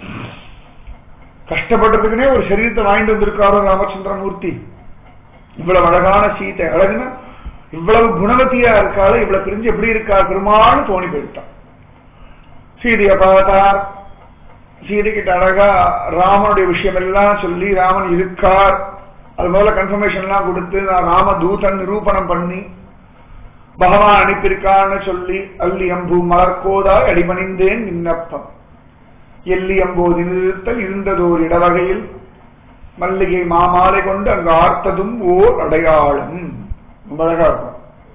கஷ்டப்படுறதுக்குனே ஒரு சரீரத்தை வாங்கிட்டு வந்திருக்காரோ ராமச்சந்திரமூர்த்தி இவ்வளவு அழகான சீதை அழகுனா இவ்வளவு குணவதியா இருக்காளு இவ்வளவு பிரிஞ்சு எப்படி இருக்கா பெருமாள் தோணி போயிட்டான் சீதையை பார்த்தார் சீதைக்கிட்ட அழகா ராமனுடைய விஷயம் எல்லாம் சொல்லி ராமன் இருக்கார் அது போல கன்ஃபர்மேஷன் எல்லாம் கொடுத்து நான் ராமதூதன் நிரூபணம் பண்ணி பகவான் அனுப்பியிருக்கான்னு சொல்லி அல்லி அம்பு மலர்கோதாய் அடிபணிந்தேன் விண்ணப்பம் எல்லி அம்போது நிறுத்தல் இருந்ததோர் இடவகையில் மல்லிகை மாமாலை கொண்டு அங்கு ஆர்த்ததும் ஓர் அடையாளம் ரொம்ப அழகா இருக்கும்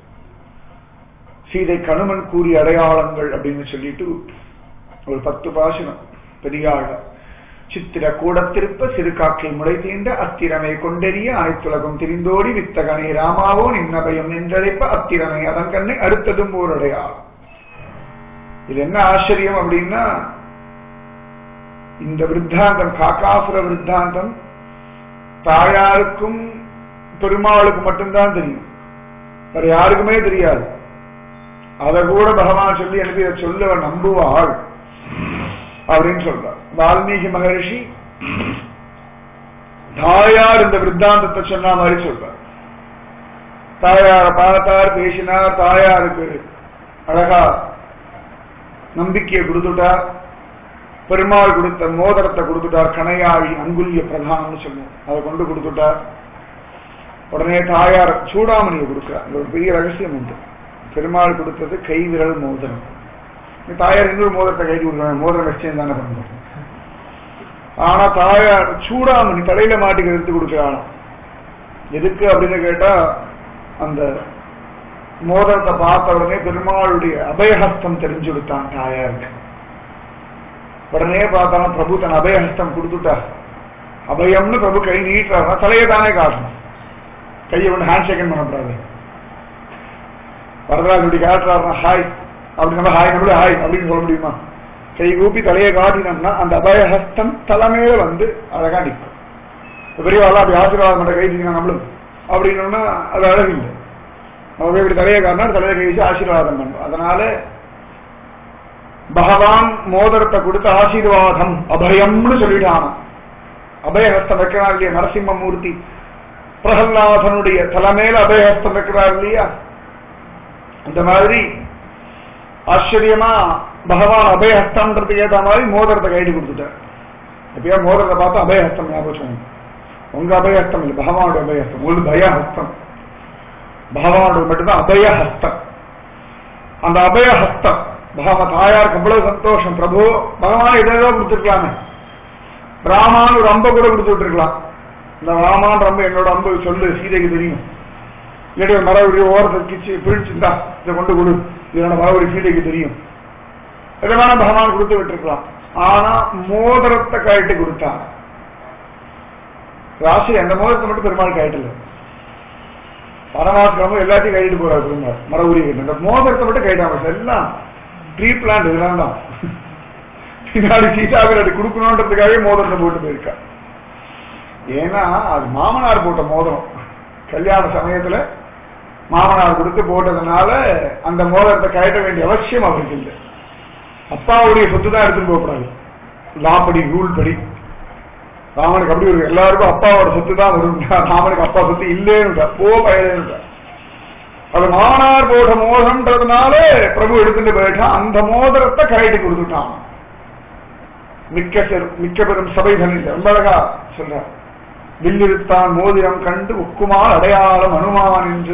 சீதை கணுமன் கூறிய அடையாளங்கள் அப்படின்னு சொல்லிட்டு ஒரு பத்து பாசனம் பெரியாழ சித்திர கூடத்திருப்ப சிறுகாக்கை முளை தீண்ட அத்திரமை கொண்டெறிய அனைத்துலகம் திரிந்தோடி வித்தகனை ராமாவோ நின்னபயம் என்றழைப்ப அத்திரமை அதன் கண்ணை அடுத்ததும் ஓர் அடையாளம் இது என்ன ஆச்சரியம் அப்படின்னா இந்த விருத்தாந்தம் காக்காசுர விருத்தாந்தம் தாயாருக்கும் பெருமாளுக்கும் மட்டும்தான் தெரியும் வேற யாருக்குமே தெரியாது அத கூட பகவான் சொல்லி எனக்கு இதை சொல்ல அவன் நம்புவாள் அப்படின்னு சொல்றார் வால்மீகி மகரிஷி தாயார் இந்த விருத்தாந்தத்தை சொன்ன மாதிரி சொல்றார் தாயார பார்த்தார் பேசினார் தாயாருக்கு அழகா நம்பிக்கையை கொடுத்துட்டார் பெருமாள் கொடுத்த மோதிரத்தை கொடுத்துட்டார் கணையாழி அங்குல்ய பிரதானம்னு சொல்லுவோம் அதை கொண்டு கொடுத்துட்டார் உடனே தாயார் சூடாமணியை கொடுக்கிறார் இது ஒரு பெரிய ரகசியம் உண்டு பெருமாள் கொடுத்தது கை விரல் மோதிரம் இந்த தாயார் இன்னொரு மோதிரத்தை கை கொடுக்குறாங்க மோதிரம் நிச்சயம் தானே பண்ணுறோம் ஆனா தாயார் சூடாமணி தலையில மாட்டிக்க எடுத்து கொடுக்கிறாளாம் எதுக்கு அப்படின்னு கேட்டா அந்த மோதிரத்தை பார்த்த உடனே பெருமாளுடைய அபயஹஸ்தம் தெரிஞ்சு கொடுத்தான் தாயாருக்கு உடனே பார்த்தாலும் பிரபு தன் அபயஹஸ்தம் கொடுத்துட்டா அபயம்னு பிரபு கை நீட்டுறாருனா தலையை தானே காட்டணும் கையை ஒன்று ஹேண்ட் ஷேக்கன் பண்ணக்கூடாது வரதராஜ் இப்படி காட்டுறாருனா ஹாய் அப்படி நம்ம ஹாய் நம்மளே ஹாய் அப்படின்னு சொல்ல முடியுமா கை கூப்பி தலையை காட்டினோம்னா அந்த அபயஹஸ்தம் தலைமையில வந்து அழகா நிற்கும் பெரியவாள் அப்படி ஆசீர்வாதம் பண்ற கை தீங்க நம்மளும் அப்படின்னோம்னா அது அழகு இல்லை நம்ம போய் இப்படி தலையை காட்டினா தலையை கை வச்சு ஆசீர்வாதம் பண்ணும் அதனால பகவான் மோதிரத்தை கொடுத்து ஆசீர்வாதம் அபயம்னு சொல்லிட்டானா அபயஹஸ்தம் வைக்கிறார் இல்லையா நரசிம்மமூர்த்தி பிரகல்லாதனுடைய தலைமையில அபயஹஸ்தம் வைக்கிறார் இல்லையா அந்த மாதிரி ஆச்சரியமா பகவான் அபயஹஸ்தம்ன்றதுக்கு ஏற்ற மாதிரி மோதிரத்தை கைடு கொடுத்துட்டார் எப்பயா மோதிரத்தை பார்த்து அபயஹஸ்தம் ஞாபகம் உங்க அபயஹஸ்தம் இல்லை பகவானுடைய அபயஹஸ்தம் உங்களுக்கு பயஹஸ்தம் பகவானுடைய மட்டும்தான் அபயஹஸ்தம் அந்த அபயஹஸ்தம் பகவ தாயாருக்கு அவ்வளவு சந்தோஷம் பிரபு பகவான் இதோ கொடுத்துருக்கலாமே ராமான் ஒரு அம்பை கூட கொடுத்து விட்டுருக்கலாம் இந்த ராமான் ரொம்ப என்னோட அம்பு சொல்லு சீதைக்கு தெரியும் இல்லாட்டி ஒரு மரவடி ஓரத்தை கிச்சு பிழிச்சுந்தா இதை கொண்டு கொடு இதோட மரவடி சீதைக்கு தெரியும் இதை வேணா பகவான் கொடுத்து விட்டுருக்கலாம் ஆனா மோதிரத்தை கழட்டி கொடுத்தான் ராசி அந்த மோதிரத்தை மட்டும் பெருமாள் கழட்டல பரமாத்மாவும் எல்லாத்தையும் கழிட்டு போறாரு பெருமாள் மரபுரி இந்த மோதிரத்தை மட்டும் கழிட்டாம எல்லாம் ட்ரீ பிளான்ட் இதெல்லாம் தான் பின்னாடி சீதாவில் அது கொடுக்கணுன்றதுக்காகவே மோதிரத்தை போட்டு போயிருக்கா ஏன்னா அது மாமனார் போட்ட மோதிரம் கல்யாண சமயத்துல மாமனார் கொடுத்து போட்டதுனால அந்த மோதிரத்தை கழட்ட வேண்டிய அவசியம் அவருக்கு இல்லை அப்பாவுடைய சொத்து தான் எடுத்துட்டு போகக்கூடாது லா படி ரூல் படி ராமனுக்கு அப்படி ஒரு எல்லாருக்கும் அப்பாவோட சொத்து தான் வரும் ராமனுக்கு அப்பா சொத்து இல்லேன்னு போ பயலேன்னு அது மாமனார் போட்ட மோதிரம்ன்றதுனால பிரபு எடுத்துட்டு போயிட்டான் அந்த மோதிரத்தை கழட்டி கொடுத்துட்டான் மிக்க செரு- மிக்க பெரும் சபை தனில் ரொம்ப அழகா சொல்ற வில்லிருத்தான் மோதிரம் கண்டு உக்குமால் அடையாளம் அனுமான் என்று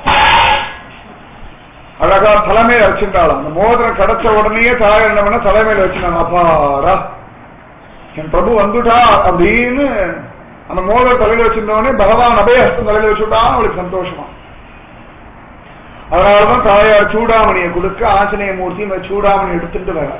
அழகா தலைமையில வச்சிருந்தாலும் அந்த மோதிரம் கிடைச்ச உடனே தாய் என்ன பண்ண தலைமையில வச்சிருந்தாங்க அப்பாரா என் பிரபு வந்துட்டா அப்படின்னு அந்த மோதிரம் தலையில வச்சிருந்தவனே பகவான் அபயஹஸ்தம் தலையில வச்சுட்டான் அவளுக்கு சந்தோஷமா அதனாலதான் தாயார் சூடாமணியை கொடுக்க ஆஞ்சநேய மூர்த்தி இந்த சூடாமணி எடுத்துட்டு வர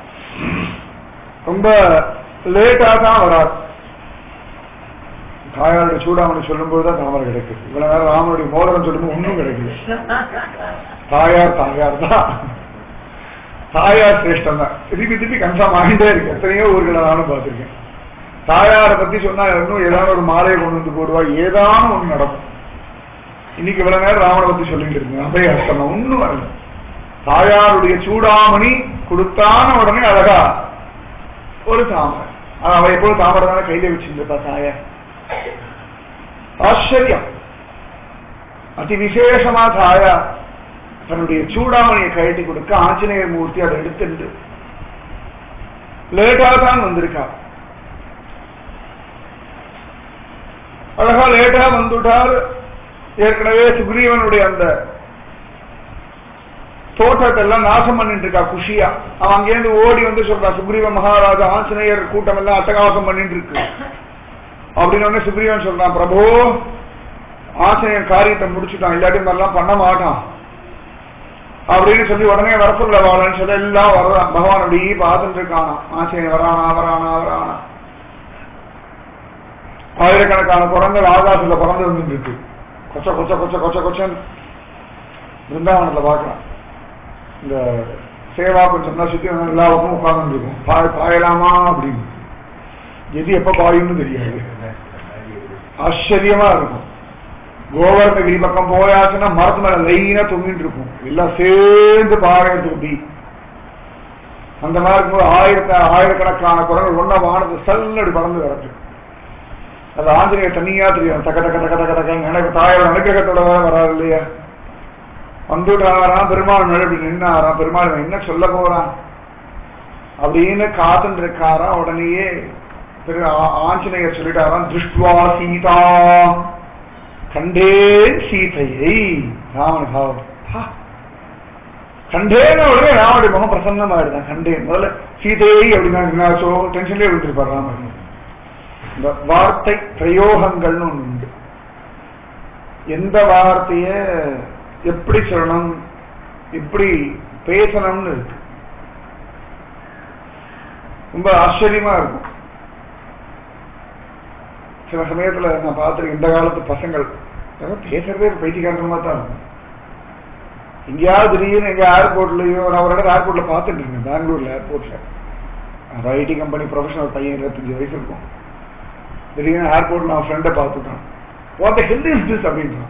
ரொம்ப லேட்டா தான் வராது தாயாருடைய சூடாமணி சொல்லும்போது தான் தாமரை கிடைக்குது இவ்வளவு நேரம் ராமனுடைய மோதிரம் சொல்லும்போது ஒன்றும் கிடைக்கல தாயார் தாயார் தான் தாயார் சிரேஷ்டம் தான் திருப்பி திருப்பி கன்ஃபார்ம் ஆகிட்டே இருக்கு எத்தனையோ ஊர்களை நானும் பார்த்திருக்கேன் தாயாரை பத்தி சொன்னா இன்னும் ஏதாவது ஒரு மாலையை கொண்டு வந்து போடுவா ஏதானும் ஒண்ணு நடக்கும் இன்னைக்கு இவ்வளவு நேரம் ராவண பத்தி சொல்லிட்டு இருக்கேன் அபய அர்த்தம் ஒண்ணும் வரல தாயாருடைய சூடாமணி கொடுத்தான உடனே அழகா ஒரு தாமரை ஆனா அவ எப்போது தாமரை தானே கையில வச்சிருந்தா தாயார் ஆச்சரியம் அதி விசேஷமா தாயார் தன்னுடைய சூடாமணியை கழட்டி கொடுக்க ஆஞ்சநேயர் மூர்த்தி அதை எடுத்துட்டு லேட்டா தான் வந்திருக்கா அழகா லேட்டா வந்துட்டார் ஏற்கனவே சுக்ரீவனுடைய அந்த தோட்டத்தை எல்லாம் நாசம் பண்ணிட்டு இருக்கா குஷியா அவன் அங்கேருந்து ஓடி வந்து சொல்றா சுக்ரீவ மகாராஜா ஆஞ்சநேயர் கூட்டம் எல்லாம் அட்டகாசம் பண்ணிட்டு இருக்கு அப்படின்னு உடனே சுக்ரீவன் சொல்றான் பிரபு ஆஞ்சநேயர் காரியத்தை முடிச்சுட்டான் இல்லாட்டி இந்த மாதிரிலாம் பண்ண மாட்டான் அப்படின்னு சொல்லி உடனே வர சொல்ல வாழன்னு சொல்லி எல்லாம் வர்றான் பகவான் அப்படி பார்த்துட்டு இருக்கானா ஆஞ்சநேயர் வரானா வரானா வரானா ஆயிரக்கணக்கான குரங்கள் ஆகாசத்துல பறந்து வந்துட்டு இருக்கு கொச்ச கொச்ச கொச்ச கொச்ச கொச்சன் பிருந்தாவனத்துல பார்க்கலாம் இந்த சேவா கொஞ்சம் தான் சுத்தி வந்து எல்லா பக்கமும் உட்கார்ந்து இருக்கும் பாய் பாயலாமா அப்படின்னு எது எப்ப பாயும்னு தெரியாது ஆச்சரியமா இருக்கும் கோவர்ணகிரி பக்கம் போயாச்சுன்னா மரத்து மேல லைனா தொங்கிட்டு இருக்கும் எல்லாம் சேர்ந்து பாயறதுக்கு பி அந்த மாதிரி இருக்கும்போது ஆயிரத்த ஆயிரக்கணக்கான குரங்கள் ஒன்ன வானது சல்லடி பறந்து கிடக்கு அது ஆஞ்சநேயர் தனியா தெரியும் தக்க தக்க தக்க தக்க தக்க எனக்கு தாயோட அனுகிரகத்தோட வேற வராது இல்லையா வந்துட்டாராம் பெருமாள் மேல இப்படி நின்னாராம் பெருமாள் இவன் என்ன சொல்ல போறான் அப்படின்னு காத்துட்டு இருக்காராம் உடனேயே திரு ஆ- ஆஞ்சநேயர் சொல்லிட்டாராம் திருஷ்டுவா சீதா கண்டேன் சீதையை ராமன் பாவம் ஹா. கண்டேன்னு உடனே ராமனுடைய முகம் பிரசன்னமாயிடுதான் கண்டேன் முதல்ல சீதையை அப்படின்னா என்னாச்சோ டென்ஷன்லேயே விட்டுருப்பார் ராமன் இந்த வார்த்தை பிரயோகங்கள்னு ஒண்ணு உண்டு எந்த வார்த்தைய எப்படி சொல்லணும் எப்படி பேசணும்னு இருக்கு ரொம்ப ஆச்சரியமா இருக்கும் சில சமயத்துல நான் பார்த்திருக்கேன் இந்த காலத்து பசங்கள் ஏதோ பேசுறதே ஒரு பைத்தியகாரமா தான் இருக்கும் எங்கேயாவது திடீர்னு எங்க ஏர்போர்ட்லயோ நான் ஒரு இடம் ஏர்போர்ட்ல பார்த்துட்டு இருக்கேன் பெங்களூர்ல ஏர்போர்ட்ல ஐடி கம்பெனி ப்ரொஃபஷனல் பையன் இருபத்தஞ்சு வயசு இருக்கும் திடீர்னு ஏர்போர்ட்ல நான் ஃப்ரெண்டை பார்த்துட்டான் வாட் ஹெல்த் இஸ் திஸ் அப்படின்றான்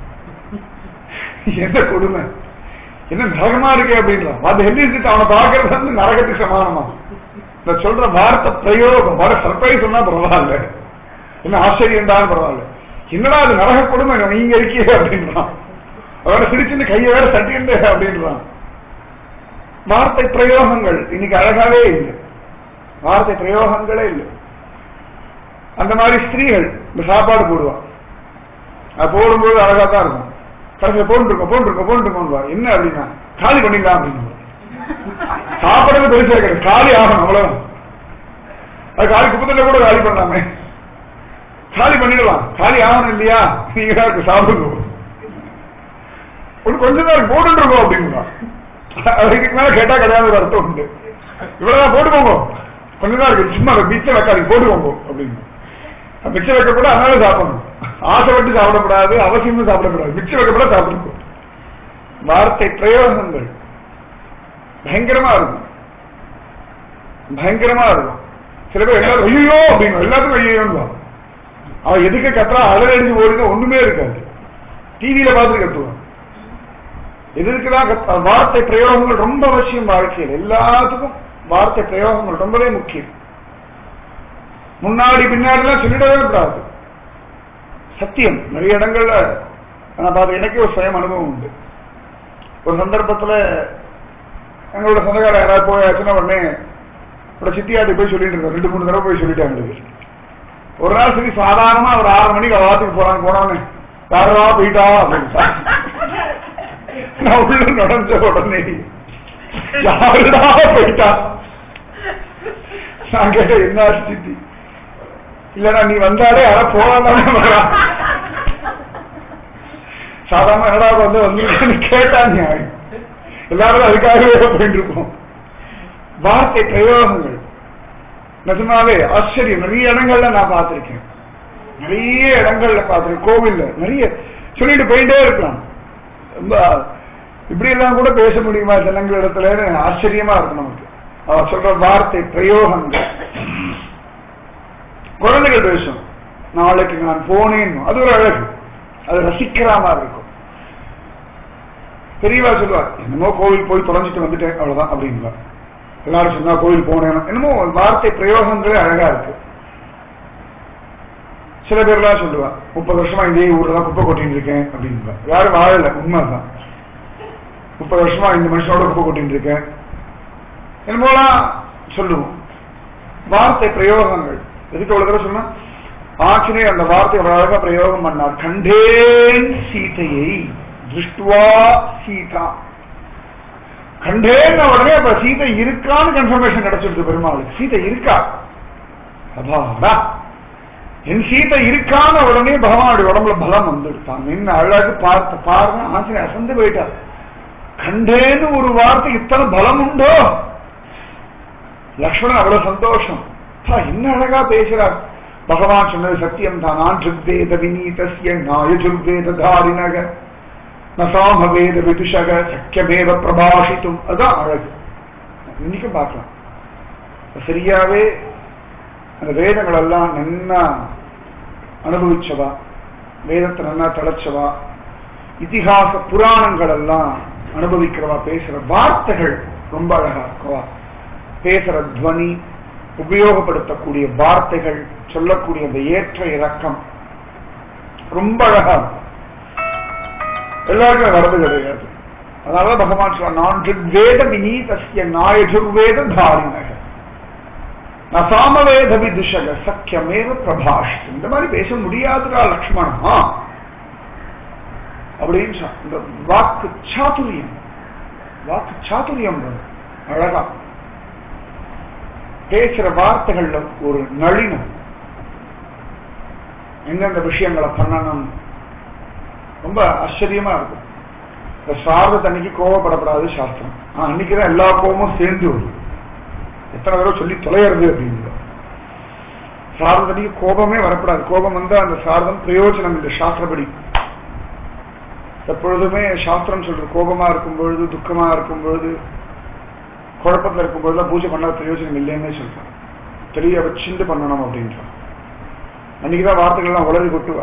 என்ன கொடுமை என்ன நரகமா இருக்கே அப்படின்றான் வாட் ஹெல்த் இஸ் திஸ் அவனை பார்க்கறது வந்து நரகத்துக்கு சமானமா இந்த சொல்ற வார்த்தை பிரயோகம் வர சர்ப்ரைஸ் சொன்னா பரவாயில்ல என்ன ஆச்சரியம் தான் பரவாயில்ல என்னடா அது நரக கொடுமை நீங்க இருக்கீங்க அப்படின்றான் அவரை சிரிச்சுன்னு கையை வேற தட்டிண்டு அப்படின்றான் வார்த்தை பிரயோகங்கள் இன்னைக்கு அழகாவே இல்லை வார்த்தை பிரயோகங்களே இல்லை அந்த மாதிரி ஸ்திரீகள் இந்த சாப்பாடு போடுவான் அது போடும்போது அழகா தான் இருக்கும் கடைசியில் போட்டுருக்கோம் போட்டுருக்கோம் போட்டுருக்கோம் என்ன அப்படின்னா காலி பண்ணிடலாம் அப்படின்னு சாப்பிடுறது பெருசா கிடையாது காலி ஆகணும் அவ்வளவுதான் அது காலி குப்பத்துல கூட காலி பண்ணலாமே காலி பண்ணிடலாம் காலி ஆகணும் இல்லையா நீங்க தான் இருக்கு சாப்பிடுங்க ஒரு கொஞ்ச நேரம் போட்டுட்டு இருக்கோம் அப்படிங்களா அதுக்கு மேல கேட்டா கிடையாது ஒரு அர்த்தம் உண்டு இவ்வளவுதான் போட்டுக்கோங்க கொஞ்ச நேரம் இருக்கு சும்மா மிச்சம் வைக்காது போட்டுக்கோங்க அப்படின்னு மிச்சம் வைக்க கூட அதனால சாப்பிடணும் ஆசைப்பட்டு சாப்பிடக்கூடாது அவசியமும் சாப்பிடக்கூடாது மிச்சம் வைக்க கூட சாப்பிடணும் வார்த்தை பிரயோகங்கள் பயங்கரமா இருக்கும் பயங்கரமா இருக்கும் சில பேர் எல்லாரும் ஐயோ அப்படின்னு எல்லாத்துக்கும் ஐயோன்னு அவன் எதுக்கு கத்துறா அழகு அடிச்சு ஓடுங்க ஒண்ணுமே இருக்காது டிவியில பார்த்து கத்துவான் எதுக்குதான் கத்த வார்த்தை பிரயோகங்கள் ரொம்ப அவசியம் வாழ்க்கையில் எல்லாத்துக்கும் வார்த்தை பிரயோகங்கள் ரொம்பவே முக்கியம் முன்னாடி பின்னாடி எல்லாம் சொல்லிடவே கூடாது சத்தியம் நிறைய இடங்கள்ல நான் பார்த்து எனக்கே ஒரு சுயம் அனுபவம் உண்டு ஒரு சந்தர்ப்பத்துல எங்களோட சொந்தக்கார யாராவது போயாச்சுன்னா உடனே ஒரு சித்தியாட்டி போய் சொல்லிட்டு இருக்கோம் ரெண்டு மூணு தடவை போய் சொல்லிட்டாங்க ஒரு நாள் சரி சாதாரணமா ஒரு ஆறு மணிக்கு அவ வாத்துக்கு போறாங்க போனான்னு யாரா போயிட்டா அப்படின்னு நான் உள்ள நுழைஞ்ச உடனே யாருடா போயிட்டா நான் கேட்டேன் என்ன சித்தி இல்லடா நீ வந்தாலே யாரா போகலாம் சாதாரண என்னடா வந்து வந்து கேட்டா நியாயம் எல்லாரும் அதுக்காகவே போயிட்டு இருக்கோம் வார்த்தை பிரயோகங்கள் நிஜமாவே ஆச்சரியம் நிறைய இடங்கள்ல நான் பார்த்திருக்கேன் நிறைய இடங்கள்ல பார்த்திருக்கேன் கோவில்ல நிறைய சொல்லிட்டு போயிட்டே இருக்கலாம் ரொம்ப இப்படி எல்லாம் கூட பேச முடியுமா ஜனங்கள் இடத்துல ஆச்சரியமா இருக்கும் நமக்கு அவ சொல்ற வார்த்தை பிரயோகங்கள் குழந்தைகள் பேசும் நாளைக்கு நான் போனேன் அது ஒரு அழகு அது ரசிக்கிற மாதிரி இருக்கும் பெரியவா சொல்லுவார் என்னமோ கோவில் போய் தொலைஞ்சிட்டு வந்துட்டேன் அவ்வளவுதான் அப்படிங்களா எல்லாரும் சொன்னா கோவில் போனேன் என்னமோ வார்த்தை பிரயோகங்களே அழகா இருக்கு சில பேர்லாம் சொல்லுவா முப்பது வருஷமா இதே ஊர்ல தான் குப்பை கொட்டிட்டு இருக்கேன் அப்படின்பா யாரும் வாழல உண்மைதான் முப்பது வருஷமா இந்த மனுஷனோட குப்பை கொட்டிட்டு இருக்கேன் என்னமோலாம் சொல்லுவோம் வார்த்தை பிரயோகங்கள் எதுக்கு அவ்வளவு தடவை சொன்னா ஆச்சினே அந்த வார்த்தை அழகா பிரயோகம் பண்ணார் கண்டேன் சீதையை திருஷ்டுவா சீதா கண்டேன் உடனே அப்ப சீதை இருக்கான்னு கன்ஃபர்மேஷன் கிடைச்சிருக்கு பெருமாளுக்கு சீதை இருக்கா அபாடா என் சீதை இருக்கான உடனே பகவானுடைய உடம்புல பலம் வந்துடுத்தான் நின்று அழகு பார்த்து பாருங்க ஆசிரியர் அசந்து போயிட்டார் கண்டேன்னு ஒரு வார்த்தை இத்தனை பலம் உண்டோ லக்ஷ்மணன் அவ்வளவு சந்தோஷம் என்ன அழகா பேசுறார் பகவான் சொன்னது சத்தியம் தான் ஆற்றுவேத விநீதஸ்ய நாயஜுர்வேத தாரிணக நசாமவேத விதுஷக சக்கியமேவ பிரபாஷித்தும் அதுதான் அழகு இன்னைக்கும் பார்க்கலாம் சரியாவே அந்த வேதங்கள் எல்லாம் நன்னா அனுபவிச்சவா வேதத்தை நன்னா தலைச்சவா இதிகாச புராணங்கள் எல்லாம் அனுபவிக்கிறவா பேசுற வார்த்தைகள் ரொம்ப அழகா இருக்கவா பேசுற துவனி உபயோகப்படுத்தக்கூடிய வார்த்தைகள் சொல்லக்கூடிய அந்த ஏற்ற இறக்கம் ரொம்ப அழகா இருக்கும் எல்லாருக்கும் வரது கிடையாது அதனால பகவான் சொல்ல நான் வேத விநீதஸ்ய நாயஜுர்வேத தாரிணக நசாமவேத விதுஷக சக்கியமேவ பிரபாஷ் இந்த மாதிரி பேச முடியாதுடா லக்ஷ்மணா அப்படின்னு சொன்ன இந்த வாக்கு சாதுரியம் வாக்கு சாதுரியம் அழகா பேசுற வார்த்தைகள்ல ஒரு நளினம் எந்தெந்த விஷயங்களை பண்ணணும் ரொம்ப ஆச்சரியமா இருக்கும் இந்த சாரத அன்னைக்கு கோவப்படப்படாது சாஸ்திரம் ஆனா அன்னைக்குதான் எல்லா கோபமும் சேர்ந்து வருது எத்தனை தடவை சொல்லி தொலைகிறது அப்படின்னு சாரத அன்னைக்கு கோபமே வரப்படாது கோபம் வந்தா அந்த சாரதம் பிரயோஜனம் இந்த சாஸ்திரப்படி எப்பொழுதுமே சாஸ்திரம் சொல்ற கோபமா இருக்கும் பொழுது துக்கமா இருக்கும் பொழுது குழப்பத்தில் இருக்கும் பொழுதுலாம் பூஜை பண்ணாத பிரயோஜனம் இல்லைன்னே சொல்றான் தெரிய வச்சுட்டு பண்ணணும் அப்படின்றான் அன்னைக்குதான் வார்த்தைகள்லாம் உளறி கொட்டுவா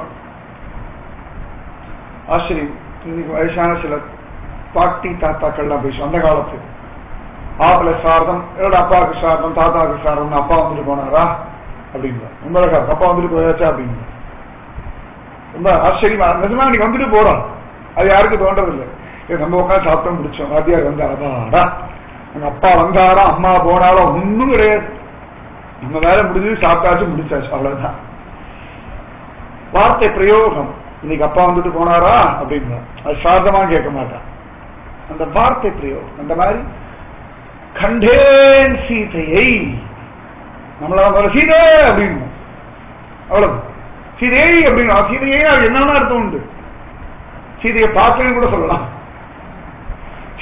ஆச்சரியம் இன்னைக்கு வயசான சில பாட்டி தாத்தாக்கள்லாம் பேசும் அந்த காலத்து ஆப்பிள சாரதம் என்னோட அப்பாவுக்கு சாரதம் தாத்தாவுக்கு சாரதம் அப்பா வந்துட்டு போனாரா அப்படிங்களா ரொம்ப அழகா அப்பா வந்துட்டு போயாச்சா அப்படிங்களா ரொம்ப ஆச்சரியமா நிஜமா இன்னைக்கு வந்துட்டு போறோம் அது யாருக்கும் தோன்றதில்லை இது நம்ம உட்காந்து சாப்பிட்டோம் முடிச்சோம் வாத்தியார் வந்து அப்பாடா எங்க அப்பா வந்தாரா அம்மா போனாலும் ஒண்ணும் கிடையாது நம்ம வேலை முடிஞ்சது சாப்பிட்டாச்சு முடிச்சாச்சு அவ்வளவுதான் வார்த்தை பிரயோகம் இன்னைக்கு அப்பா வந்துட்டு போனாரா அப்படின்னா அது சாரதமா கேட்க மாட்டான் அந்த வார்த்தை பிரயோகம் அந்த மாதிரி கண்டேன் சீதையை நம்மளால சீதை அப்படின்னு அவ்வளவு சீதையை அப்படின்னு சீதையை அது என்னென்ன அர்த்தம் உண்டு சீதையை பார்த்தேன்னு கூட சொல்லலாம்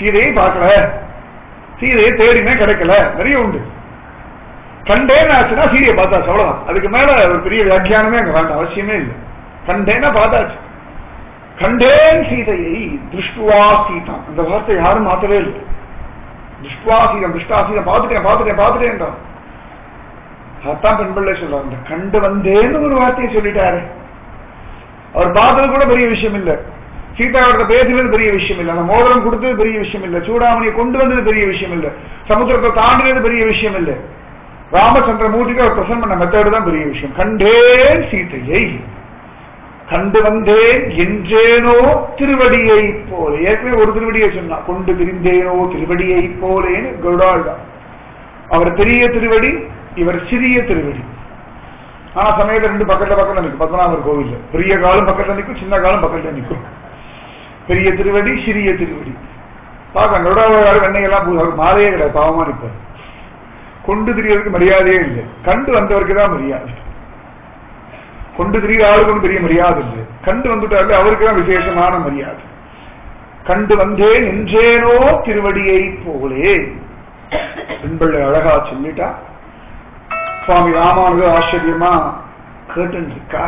சீதையை பார்க்கல சீதையை தேடினே கிடைக்கல நிறைய உண்டு கண்டேன்னு ஆச்சுன்னா சீதையை பார்த்தாச்சு அவ்வளவுதான் அதுக்கு மேல ஒரு பெரிய வியாக்கியானமே அங்க வேண்டாம் அவசியமே இல்லை கண்டேன்னா பார்த்தாச்சு கண்டேன் சீதையை திருஷ்டுவா சீதா அந்த வார்த்தை யாரும் மாத்தவே இல்லை திருஷ்டுவா சீதம் திருஷ்டா சீதம் பார்த்துட்டேன் பார்த்துட்டேன் பார்த்துட்டேன் அதான் பெண் பிள்ளை சொல்றாங்க இந்த கண்டு வந்தேன்னு ஒரு வார்த்தையை சொல்லிட்டாரு அவர் பார்த்தது கூட பெரிய விஷயம் இல்ல சீதாவோட பேசினது பெரிய விஷயம் இல்ல அந்த மோதிரம் கொடுத்தது பெரிய விஷயம் இல்ல சூடாமணியை கொண்டு வந்தது பெரிய விஷயம் இல்ல சமுத்திரத்தை தாண்டினது பெரிய விஷயம் இல்ல ராமச்சந்திர மூர்த்திக்கு அவர் பிரசன்ட் பண்ண மெத்தடு தான் பெரிய விஷயம் கண்டேன் சீதையை கண்டு வந்தேன் என்றேனோ திருவடியை போல ஏற்கனவே ஒரு திருவடியை சொன்னா கொண்டு திரிந்தேனோ திருவடியை போலேன்னு கருடாள் தான் அவர் பெரிய திருவடி இவர் சிறிய திருவடி ஆனா சமயத்துல ரெண்டு பக்கத்துல பக்கத்துல நிற்கும் பத்மநாபர் கோவில் பெரிய காலம் பக்கத்துல நிற்கும் சின்ன காலம் பக்கத்துல நிற்கும் பெரிய திருவடி சிறிய திருவடி பார்க்க கருடாவாரு வெண்ணெய் எல்லாம் பூ- அவர் மாலையே கிடையாது பாவமா நிற்பார் கொண்டு திரியறதுக்கு மரியாதையே இல்லை கண்டு வந்தவருக்கு தான் மரியாதை கொண்டு திரிகிற ஆளுக்கு ஒண்ணும் பெரிய மரியாதை இல்லை கண்டு வந்துட்டாரு அவருக்கு தான் விசேஷமான மரியாதை கண்டு வந்தேன் என்றேனோ திருவடியை போலே பெண்பிள்ளை அழகா சொல்லிட்டா சுவாமி ராமானுஜர் ஆச்சரியமா கேட்டு இருக்கா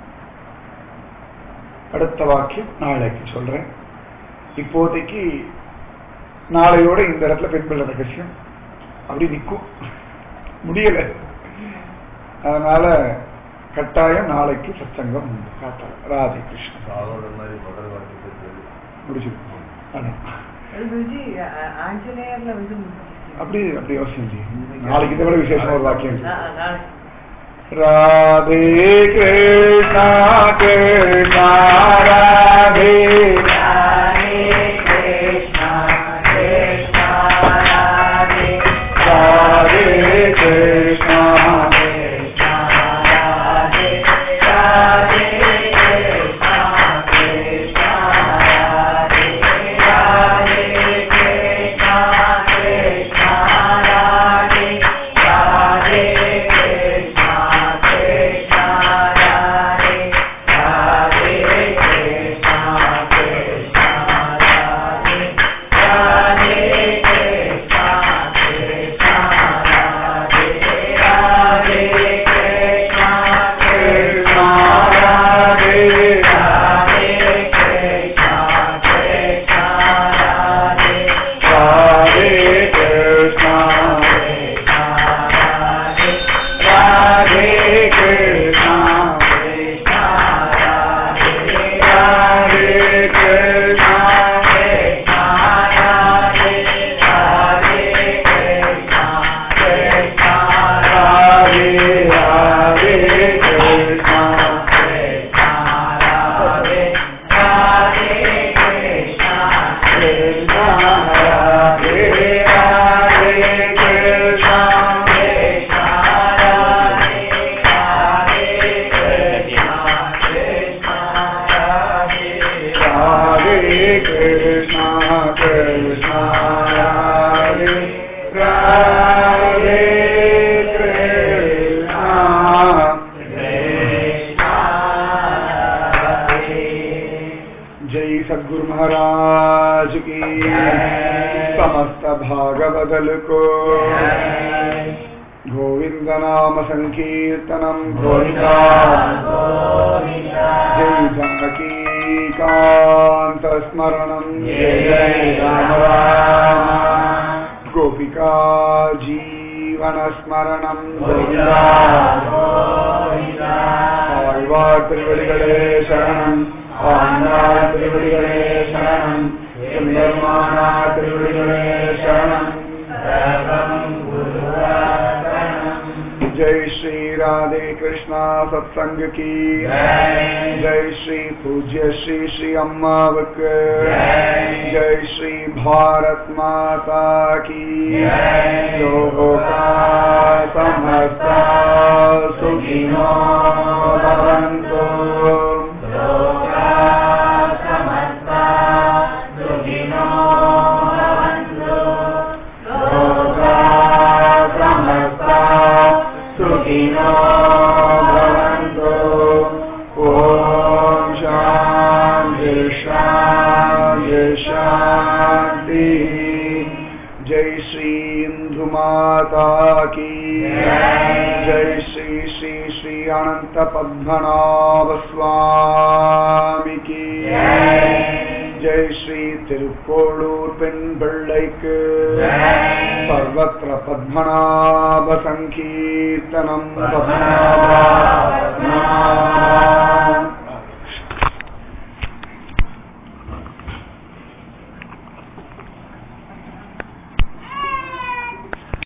அடுத்த வாக்கியம் நாளைக்கு சொல்றேன் இப்போதைக்கு நாளையோட இந்த இடத்துல பெண் பிள்ளை ரகசியம் அப்படி நிற்கும் முடியல அதனால கட்டாயம் நாளைக்கு சத்சங்கம் உண்டு காத்தால ராதே கிருஷ்ணன் சாவோட மாதிரி முதல் வாக்கியத்தை சொல்லி முடிச்சிருக்கோம் அதான். குருஜி அ- ஆஞ்சநேயர்ல வந்து முடிச்சிருக்கீங்க. அப்படி அப்படி அவசியம் இல்லையே நாளைக்கு இதை விட விசேஷமா ஒரு வாக்கியம் இருக்கு. ஆ, நாளைக்கு. ராதே கிருஷ்ணா கிருஷ்ணா ராதே ராதே கிருஷ்ணா கிருஷ்ணா ராதே ராதே கிருஷ்ணா ராதே கிருஷ்ணா ராதே கிருஷ்ணா ராதே ராதே கிருஷ்ணா கிருஷ்ணா ராதே ராதே கிருஷ்ணா ராதே கிருஷ்ணா கிருஷ்ணா ராதே ராதே கிருஷ்ணா जय सदगुरु महाराज की समस्त भागवदल को गोविंद नाम संकीर्तनम गोविंदा जय जानकी कांत स्मरणम जय जय राम राम गोपिका जीवन स्मरणम गोविंदा ஆழ்வார் திருவடிகளே சரணம் ஆண்டாள் திருவடிகளே சரணம் சுந்தரமானா திருவடிகளே சரணம் जय श्री राधे कृष्णा सत्संग की जय श्री पूज्य श्री श्री अम्मावक जय श्री भारत माता की लोगों का समस्ता सुखिनो भवन्तु लोका समस्ता सुखिनो भवन्तु ॐ शान्ति शान्ति शान्तिः माता की जय श्री श्री श्री अनंत पद्मनाभ स्वामी की जय श्री திருக்கோளூர் பெண் பிள்ளைக்கு சர்வத்திர பத்மநாப சங்கீர்த்தனம் பத்மநாப